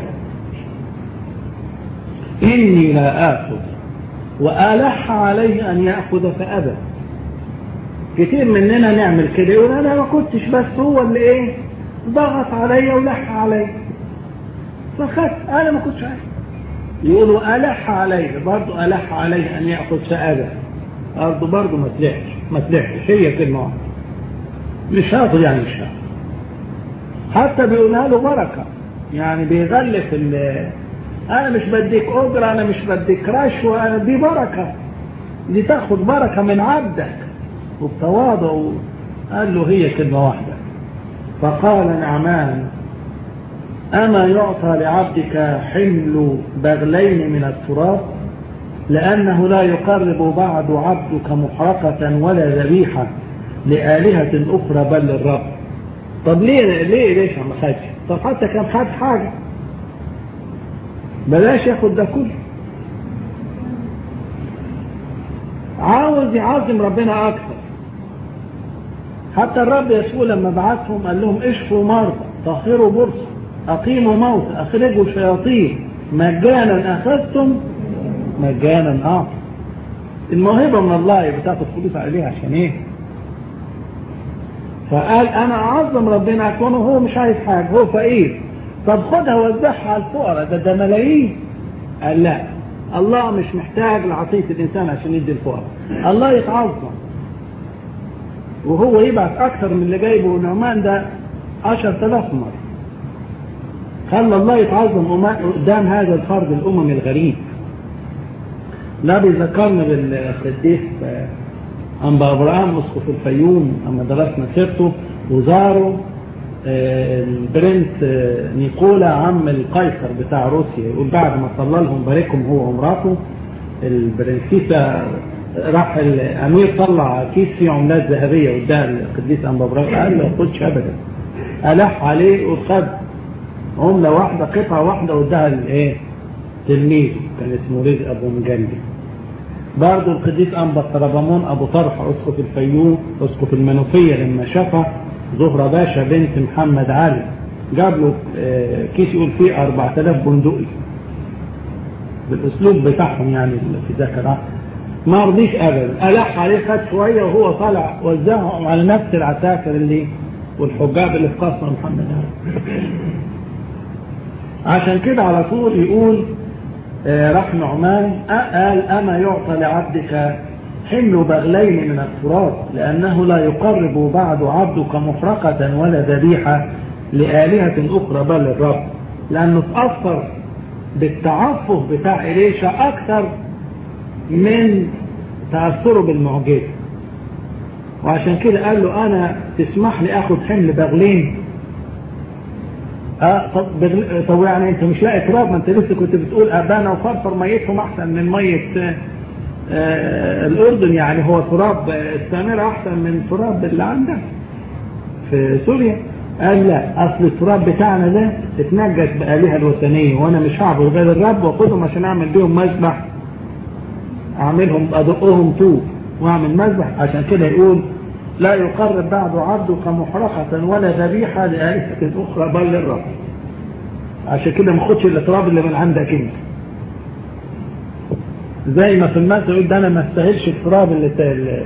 إني لا آخذ وألح عليه أن يأخذ فأبى كتير مننا نعمل كده يقول أنا ما كنتش بس هو اللي إيه ضغط عليا ولح عليا فخدت أنا ما كنتش عايز يقولوا ألح عليه برضه ألح عليه أن يأخذ فأبى برضه برضه ما تلحش ما تلحش هي كلمة واحدة مش هاخد يعني مش هاخد حتى بيقولها له بركة يعني بيغلف أنا مش بديك أجرة أنا مش بديك رشوة أنا دي بركة دي تاخد بركة من عبدك وبتواضع قال له هي كلمة واحدة فقال نعمان أما يعطى لعبدك حمل بغلين من التراب لأنه لا يقرب بعد عبدك محرقة ولا ذبيحة لآلهة أخرى بل للرب طب ليه ليه ليش ما خدش طب حتى كان خد حاجة بلاش ياخد ده كله عاوز يعظم ربنا أكثر حتى الرب يسوع لما بعثهم قال لهم اشفوا مرضى طهروا برص أقيموا موت أخرجوا شياطين مجانا أخذتم مجانا أعطوا الموهبة من الله بتاخد فلوس عليها عشان ايه فقال انا اعظم ربنا عشان هو مش عايز حاجة هو فقير طب خدها وزعها على الفقراء ده ده ملايين قال لا الله مش محتاج لعطية الإنسان عشان يدي الفقراء الله يتعظم وهو يبعث أكثر من اللي جايبه نعمان ده 10000 مرة خلى الله يتعظم قدام هذا الفرد الأمم الغريب لا بيذكرنا بالقديس أنبا أبراهام أسقف الفيوم أما درسنا سيرته وزاره البرنس نيكولا عم القيصر بتاع روسيا يقول بعد ما صلى لهم باركهم هو ومراته البرنسيسة راح الأمير طلع كيس فيه عملات ذهبية قدام القديس أنبا إبراهيم قال له ما خدش أبدا ألح عليه وخد عملة واحدة قطعة واحدة واداها لإيه؟ تلميذه كان اسمه رزق أبو مجندي برضه القديس أنبا طربمون أبو طرح أسقف الفيوم أسقف المنوفية لما شافه زهرة باشا بنت محمد علي جاب له كيس يقول فيه 4000 بندقي بالاسلوب بتاعهم يعني في ذاك العهد ما رضيش ابدا الح عليه خد شويه وهو طالع وزعهم على نفس العساكر اللي والحجاب اللي في قصر محمد علي عشان كده على طول يقول راح نعمان قال أما يعطى لعبدك حمل بغلين من التراب لأنه لا يقرب بعد عبدك مفرقة ولا ذبيحة لآلهة أخرى بل الرب لأنه تأثر بالتعفف بتاع إليشا أكثر من تأثره بالمعجزة وعشان كده قال له أنا تسمح لي أخذ حمل بغلين آه طب, بغل... طب يعني أنت مش لاقي تراب ما أنت لسه كنت بتقول أبانا وفرفر ميتهم أحسن من مية آه الأردن يعني هو تراب السامرة أحسن من تراب اللي عندك في سوريا قال لا أصل التراب بتاعنا ده اتنجت بآلهة الوثنية وأنا مش هعبد غير الرب وأخدهم عشان أعمل بيهم مذبح أعملهم أدقهم طوب وأعمل مذبح عشان كده يقول لا يقرب بعد عبدك محرقة ولا ذبيحة لآلهة أخرى بل للرب عشان كده ما خدش التراب اللي من عندك انت زي ما في المثل يقول ده انا ما استاهلش التراب اللي تال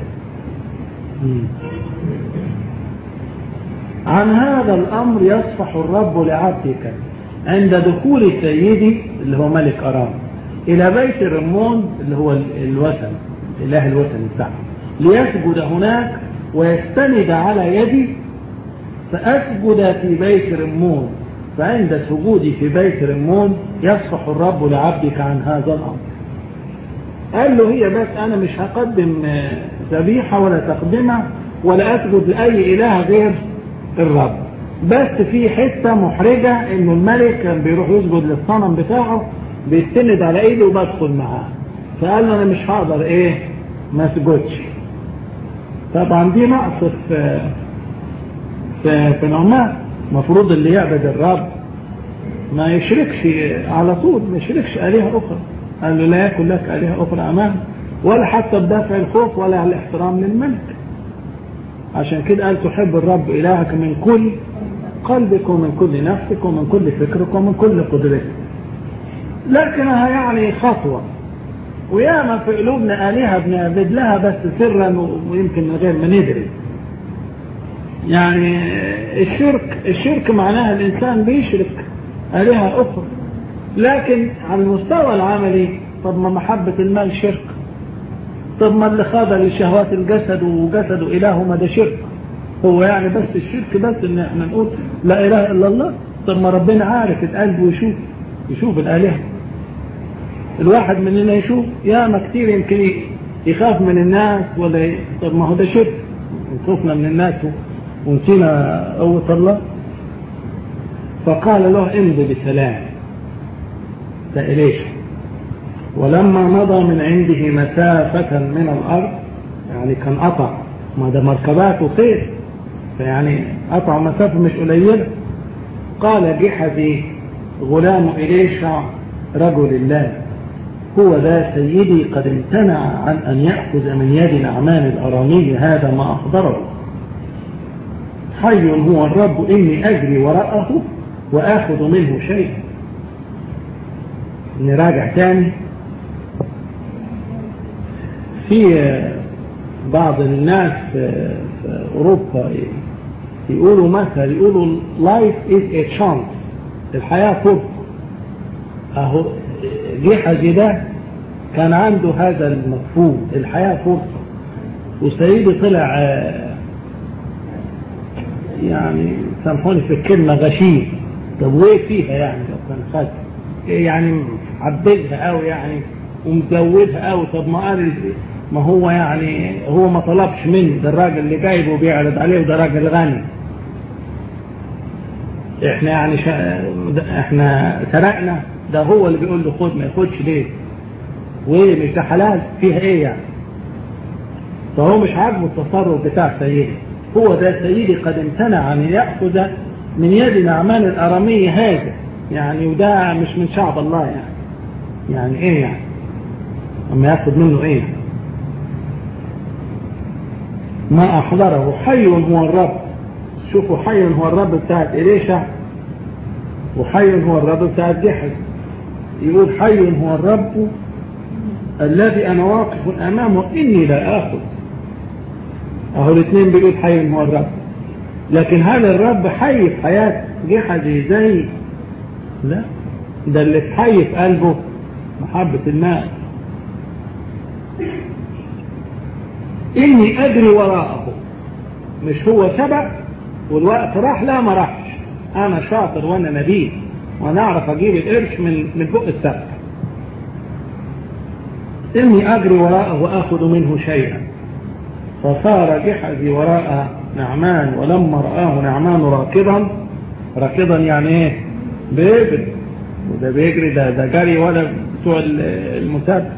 عن هذا الامر يصفح الرب لعبدك عند دخول سيدي اللي هو ملك ارام الى بيت الرمون اللي هو الوثن الاله الوثن بتاعه ليسجد هناك ويستند على يدي فاسجد في بيت رمون فعند سجودي في بيت رمون يصفح الرب لعبدك عن هذا الامر قال له هي بس انا مش هقدم ذبيحة ولا تقدمة ولا اسجد لاي اله غير الرب بس في حتة محرجة ان الملك كان بيروح يسجد للصنم بتاعه بيستند على ايده وبدخل معاه فقال له انا مش هقدر ايه ما اسجدش طبعا دي نقص في في, في نعمان المفروض اللي يعبد الرب ما يشركش على طول ما يشركش آلهة أخرى قال له لا يكن لك آلهة أخرى أمام ولا حتى بدافع الخوف ولا الاحترام للملك عشان كده قال تحب الرب إلهك من كل قلبك ومن كل نفسك ومن كل فكرك ومن كل قدرتك لكنها يعني خطوة وياما في قلوبنا آلهة بنعبد لها بس سرا ويمكن من غير ما ندري يعني الشرك الشرك معناها الإنسان بيشرك آلهة أخرى لكن على المستوى العملي طب ما محبة المال شرك طب ما اللي خاضع لشهوات الجسد وجسده إله ما ده شرك هو يعني بس الشرك بس ان احنا نقول لا إله إلا الله طب ما ربنا عارف القلب ويشوف يشوف الآلهة الواحد مننا يشوف ياما كتير يمكن يخاف من الناس ولا ي... طب ما هو ده شرك خوفنا من الناس ونسينا قوة الله فقال له امضي بسلام ده إليش ولما مضى من عنده مسافة من الأرض يعني كان قطع ما ده مركبات وخير فيعني قطع مسافة مش قليلة قال جحدي غلام إليشع رجل الله هو ذا سيدي قد امتنع عن أن يأخذ من يد نعمان الأرامي هذا ما أخبره حي هو الرب إني أجري وراءه وآخذ منه شيئا نراجع تاني في بعض الناس في أوروبا يقولوا مثل يقولوا life is a chance الحياة فرصة أهو جحزي ده كان عنده هذا المفهوم الحياة فرصة وسيدي طلع يعني سامحوني في الكلمة غشيم طب وايه فيها يعني لو كان خد يعني عبدها قوي يعني ومزودها قوي طب ما قال ما هو يعني هو ما طلبش منه ده الراجل اللي جايبه وبيعرض عليه وده راجل غني احنا يعني شا... احنا سرقنا ده هو اللي بيقول له خد ما ياخدش ليه وايه مش ده حلال فيها ايه يعني فهو مش عاجبه التصرف بتاع سيدي هو ده سيدي قد امتنع ان ياخذ من يد نعمان الارامي هذا يعني وده مش من شعب الله يعني يعني ايه يعني اما ياخذ منه ايه ما احضره حي هو الرب شوفوا حي هو الرب بتاعت إليشع وحي هو الرب بتاعت جحز يقول حي هو الرب الذي أنا واقف أمامه إني لا آخذ أهو الاثنين بيقول حي هو الرب لكن هل الرب حي في حياة جحزي زي لا ده اللي في حي في قلبه محبة المال إني أجري وراءه مش هو سبق والوقت راح لا ما راحش أنا شاطر وأنا نبيه وأنا أعرف أجيب القرش من من فوق السبق إني أجري وراءه وآخذ منه شيئا فصار جحدي وراء نعمان ولما رآه نعمان راكضا راكضا يعني ايه بيجري وده بيجري ده ده جري ولا بتوع المسابقة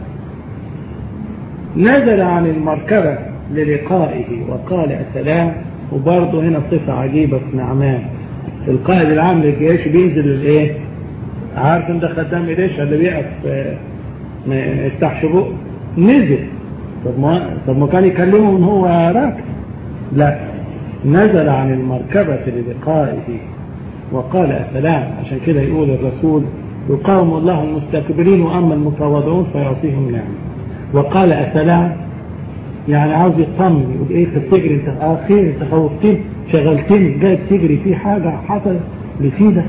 نزل عن المركبة للقائه وقال السلام وبرضه هنا صفة عجيبة في نعمان القائد العام للجيش بينزل الايه عارف انت خدام ايديش اللي بيقف ما يفتحش بقه نزل طب ما طب ما كان يكلمه ان هو راكب لا نزل عن المركبة للقائه وقال السلام عشان كده يقول الرسول يقاوم الله المستكبرين واما المتواضعون فيعطيهم نعمه وقال السلام يعني عاوز يطمن يقول ايه تفتجري انت اه خير انت خوفتني شغلتني جاي تجري في حاجه حصل لسيدك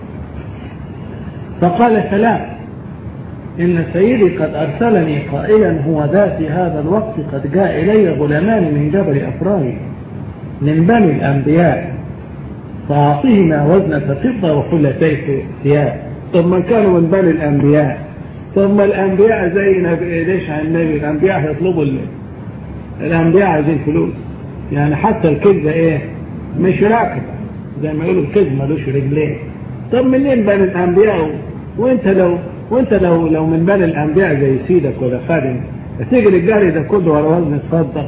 فقال سلام إن سيدي قد أرسلني قائلا هو ذا في هذا الوقت قد جاء إلي غلامان من جبل أفرايم من بني الأنبياء فأعطيهما وزنة فضة وحلتي ثياب طب ما كانوا من بني الأنبياء طب ما الأنبياء زي نبي ليش عن النبي الأنبياء هيطلبوا ال... الأنبياء عايزين فلوس يعني حتى الكذبة إيه مش راكبة زي ما يقولوا الكذب ملوش رجلين طب منين بني الأنبياء و... وانت لو وانت لو لو من بني الانبياء زي سيدك ولا خادم تجري الجري ده كله ورا وزن فضه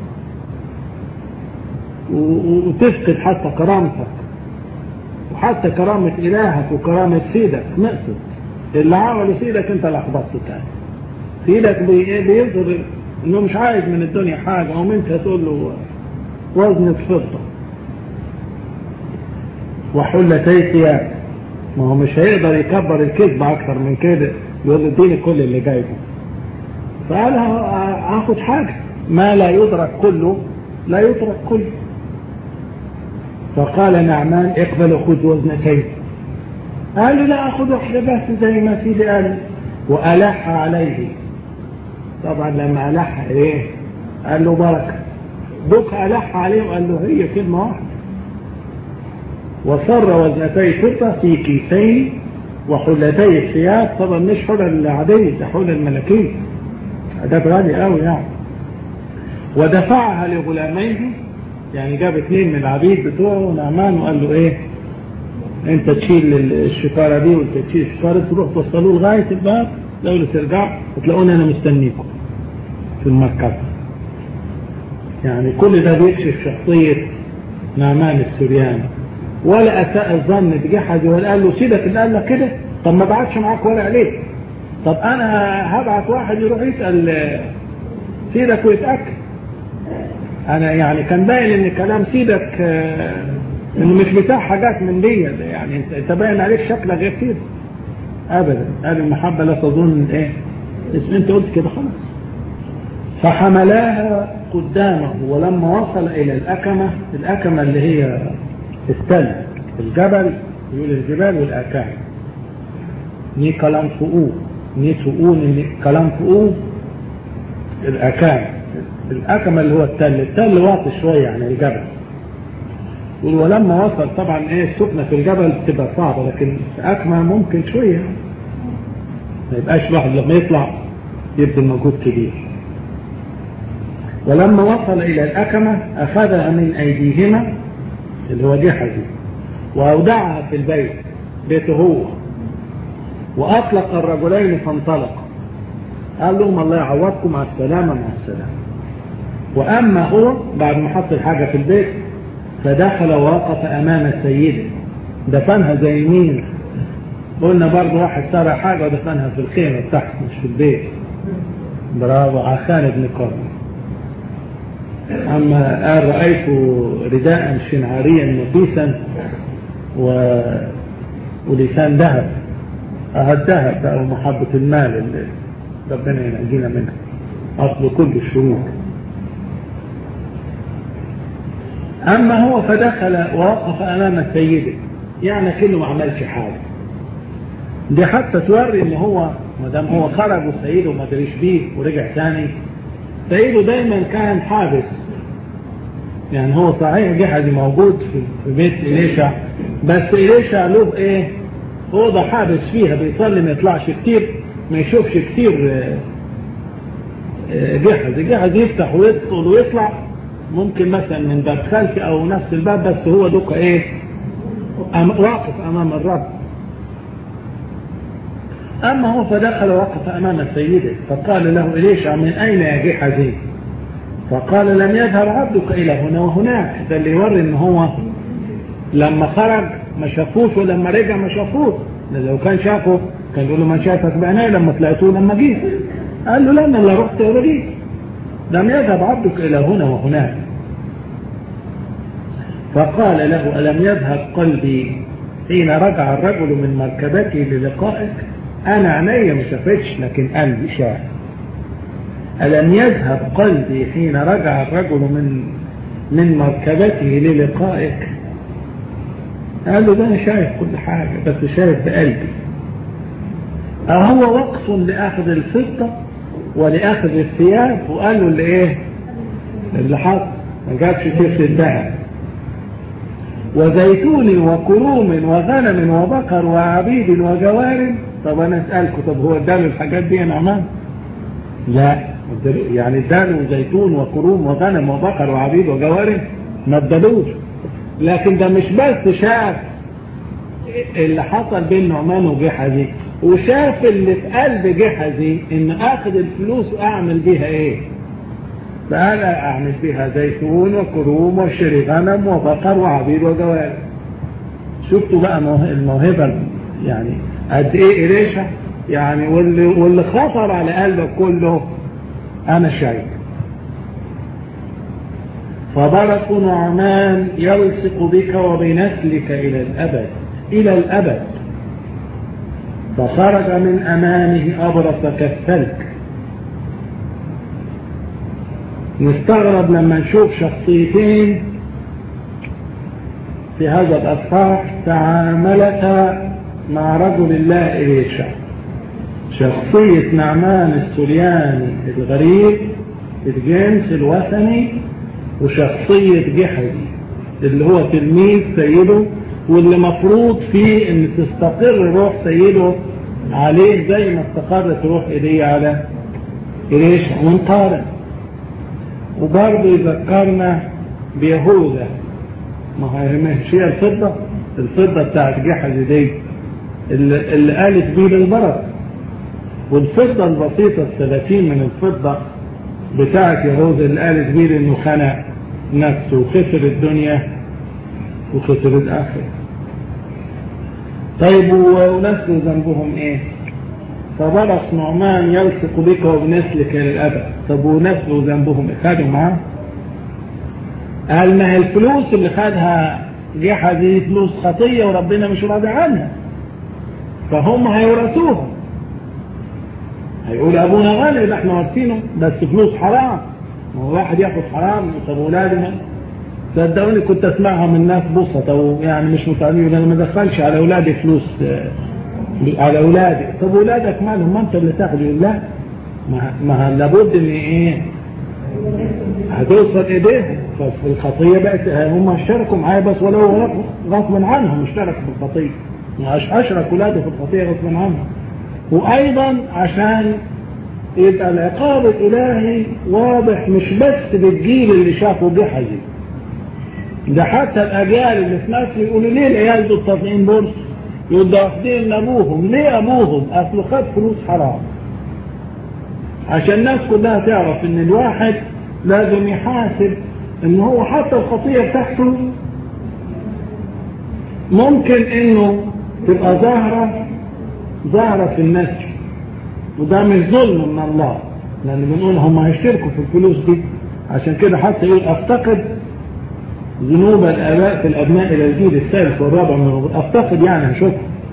وتفقد حتى كرامتك وحتى كرامة إلهك وكرامة سيدك مقصد اللي عمله سيدك انت اللي احبطته تاني سيدك بيظهر انه مش عايز من الدنيا حاجة او انت تقول له وزن فضة وحلتي ثياب ما هو مش هيقدر يكبر الكذب اكتر من كده يقول اديني كل اللي جايبه فقال هاخد حاجة ما لا يدرك كله لا يترك كله فقال نعمان اقبل خذ وزنتين قال له لا اخذ واحدة بس زي ما سيدي قال والح عليه طبعا لما الح ايه قال له بركة بك الح عليه وقال له هي كلمة واحدة وصر وزنتي فضة في كيسين وحلتي الثياب طبعا مش حلة العادية ده حلة الملكية ده غالي قوي يعني ودفعها لغلاميه يعني جاب اثنين من العبيد بتوعه نعمان وقال له ايه انت تشيل الشكارة دي وانت تشيل الشكارة تروح توصلوه لغاية الباب لو له ترجع وتلاقوني انا مستنيكم في المركبة يعني كل ده بيكشف شخصية نعمان السورياني ولا أساء الظن بجحد ولا قال له سيدك اللي قال لك كده طب ما بعتش معاك ولا عليك طب أنا هبعت واحد يروح يسأل سيدك ويتأكد أنا يعني كان باين إن كلام سيدك إنه مش بتاع حاجات من دي يعني أنت باين عليك شكلك غير كده أبدا قال المحبة لا تظن إيه اسم أنت قلت كده خلاص فحملاها قدامه ولما وصل إلى الأكمة الأكمة اللي هي التل الجبل يقول الجبال والأكام ني كلام فوقوه ني فوقوه ني كلام فوقوه الأكام الأكمة اللي هو التل التل واطي شوية عن الجبل ولما وصل طبعا ايه السكنة في الجبل بتبقى صعبة لكن في أكمة ممكن شوية ما يبقاش الواحد لما يطلع يبذل مجهود كبير ولما وصل إلى الأكمة أخذها من أيديهما اللي هو جحدي وأودعها في البيت بيته هو وأطلق الرجلين فانطلق قال لهم الله يعوضكم مع السلامة مع السلامة وأما هو بعد ما حط الحاجة في البيت فدخل ووقف أمام سيده دفنها زي مين قلنا برضه واحد سرق حاجة ودفنها في الخيمة تحت مش في البيت برافو عخان بن قرن أما قال رأيت رداء شنعاريا نفيسا و... ولسان ذهب الذهب أو محبة المال اللي ربنا ينجينا منها أصل كل الشرور أما هو فدخل ووقف أمام سيده يعني كله ما عملش حاجة دي حتى توري إن هو ما دام هو خرج وسيده ما دريش بيه ورجع تاني سيده دايما كان حابس يعني هو صحيح جحدي موجود في, في بيت إليشع بس إليشع له إيه أوضة حابس فيها بيصلي ما يطلعش كتير ما يشوفش كتير جحدي جحدي يفتح ويدخل ويطلع ممكن مثلا من باب خلفي أو نفس الباب بس هو دوك إيه واقف أمام الرب أما هو فدخل وقف أمام سيده فقال له إليشع من أين يا جحزي فقال لم يذهب عبدك إلى هنا وهناك ده اللي يوري إن هو لما خرج ما شافوش ولما رجع ما شافوش لو كان شافه كان يقول له ما شافك بعيني لما طلعتوه لما جيت قال له لا انا لا رحت ولا جيت لم يذهب عبدك إلى هنا وهناك فقال له ألم يذهب قلبي حين رجع الرجل من مركبته للقائك أنا عيني ما شافتش لكن قلبي شاف ألم يذهب قلبي حين رجع الرجل من من مركبته للقائك قال له ده أنا شايف كل حاجة بس شايف بقلبي أهو وقف لأخذ الفضة ولأخذ الثياب وقال له اللي إيه اللي حصل ما جابش سيف الذهب وزيتون وكروم وغنم وبقر وعبيد وجوار طب انا اسالكم طب هو اداله الحاجات دي يا نعمان لا يعني اداله زيتون وكروم وغنم وبقر وعبيد وجوار ما ادالوش لكن ده مش بس شاف اللي حصل بين نعمان وجحزي وشاف اللي في قلب جحزي ان اخذ الفلوس واعمل بيها ايه فقال اعمل بيها زيتون وكروم وشري غنم وبقر وعبيد وجوار شفتوا بقى الموهبه يعني قد ايه إليشا يعني واللي, واللي خطر على قلبك كله انا شايف فبرك نعمان يلصق بك وبنسلك الى الابد الى الابد فخرج من امامه ابرص كالثلج نستغرب لما نشوف شخصيتين في هذا الاصحاح تعاملتا مع رجل الله إليشع شخصية نعمان السرياني الغريب الجنس الوثني وشخصية جحدي اللي هو تلميذ سيده واللي مفروض فيه ان تستقر روح سيده عليه زي ما استقرت روح ايديه على إليشع ونقارن وبرضه يذكرنا بيهوذا ما هي هي الفضة الفضة بتاعت جحدي دي اللي, اللي قالت بيه للبرد والفضة البسيطة الثلاثين من الفضة بتاعت يهوذا اللي قالت بيه انه خنق نفسه وخسر الدنيا وخسر الآخرة طيب ونسل ذنبهم ايه فبرص نعمان يلصق بك وبنسلك للأبد طب ونسل ذنبهم خدوا معاه قال ما هي الفلوس اللي خدها جحدي فلوس خطية وربنا مش راضي عنها فهم هيورثوها هيقول ابونا غني اللي احنا وارثينه بس فلوس حرام ما هو واحد ياخد حرام طب اولادي ما صدقوني كنت اسمعها من ناس بسطة ويعني مش متعلمين انا ما دخلش على اولادي فلوس على اولادي طب اولادك مالهم ما انت اللي تاخد لا ما, ما لابد ان ايه هتوصل ايديهم ففي الخطيه بقت هم اشتركوا معايا بس ولو غصبا عنهم اشتركوا في الخطيه أشرك ولاده في الخطيئة غصبا عنهم وأيضا عشان يبقى العقاب الإلهي واضح مش بس بالجيل اللي شافه جحزي ده حتى الأجيال اللي في مصر يقولوا ليه العيال دول طافئين بورس يقول ده واخدين أبوهم ليه أبوهم أصله خد فلوس حرام عشان الناس كلها تعرف إن الواحد لازم يحاسب إن هو حتى الخطية بتاعته ممكن إنه تبقى ظاهرة ظاهرة في النسل وده مش ظلم من الله لأن بنقول هم هيشتركوا في الفلوس دي عشان كده حتى يقول أفتقد ذنوب الآباء في الأبناء إلى الجيل الثالث والرابع من الغد أفتقد يعني هشوف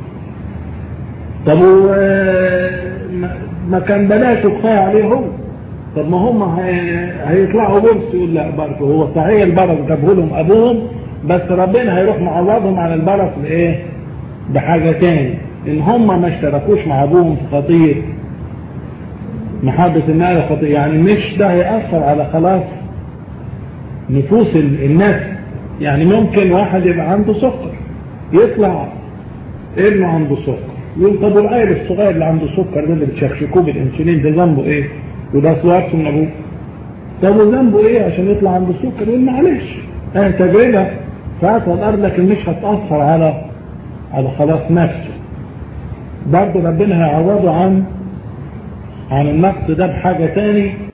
طب و ما كان بلاشه كفاية عليهم طب ما هم هيطلعوا بورس يقول لا برضه هو صحيح البرص جابه لهم أبوهم بس ربنا هيروح معوضهم عن البرص بإيه؟ بحاجة تاني ان هم ما اشتركوش مع ابوهم في خطيه محبة النار خطيه يعني مش ده هيأثر على خلاص نفوس الناس يعني ممكن واحد يبقى عنده سكر يطلع ابنه عنده سكر يقول طب والعيل الصغير اللي عنده سكر ده اللي بتشكشكوه بالانسولين ده ذنبه ايه؟ وده سوارته من ابوه طب وذنبه ايه عشان يطلع عنده سكر؟ يقول معلش اه تجربه فاتها الارض لكن مش هتاثر على على خلاص نفسه برضه ربنا هيعوضه عن عن النقص ده بحاجه تاني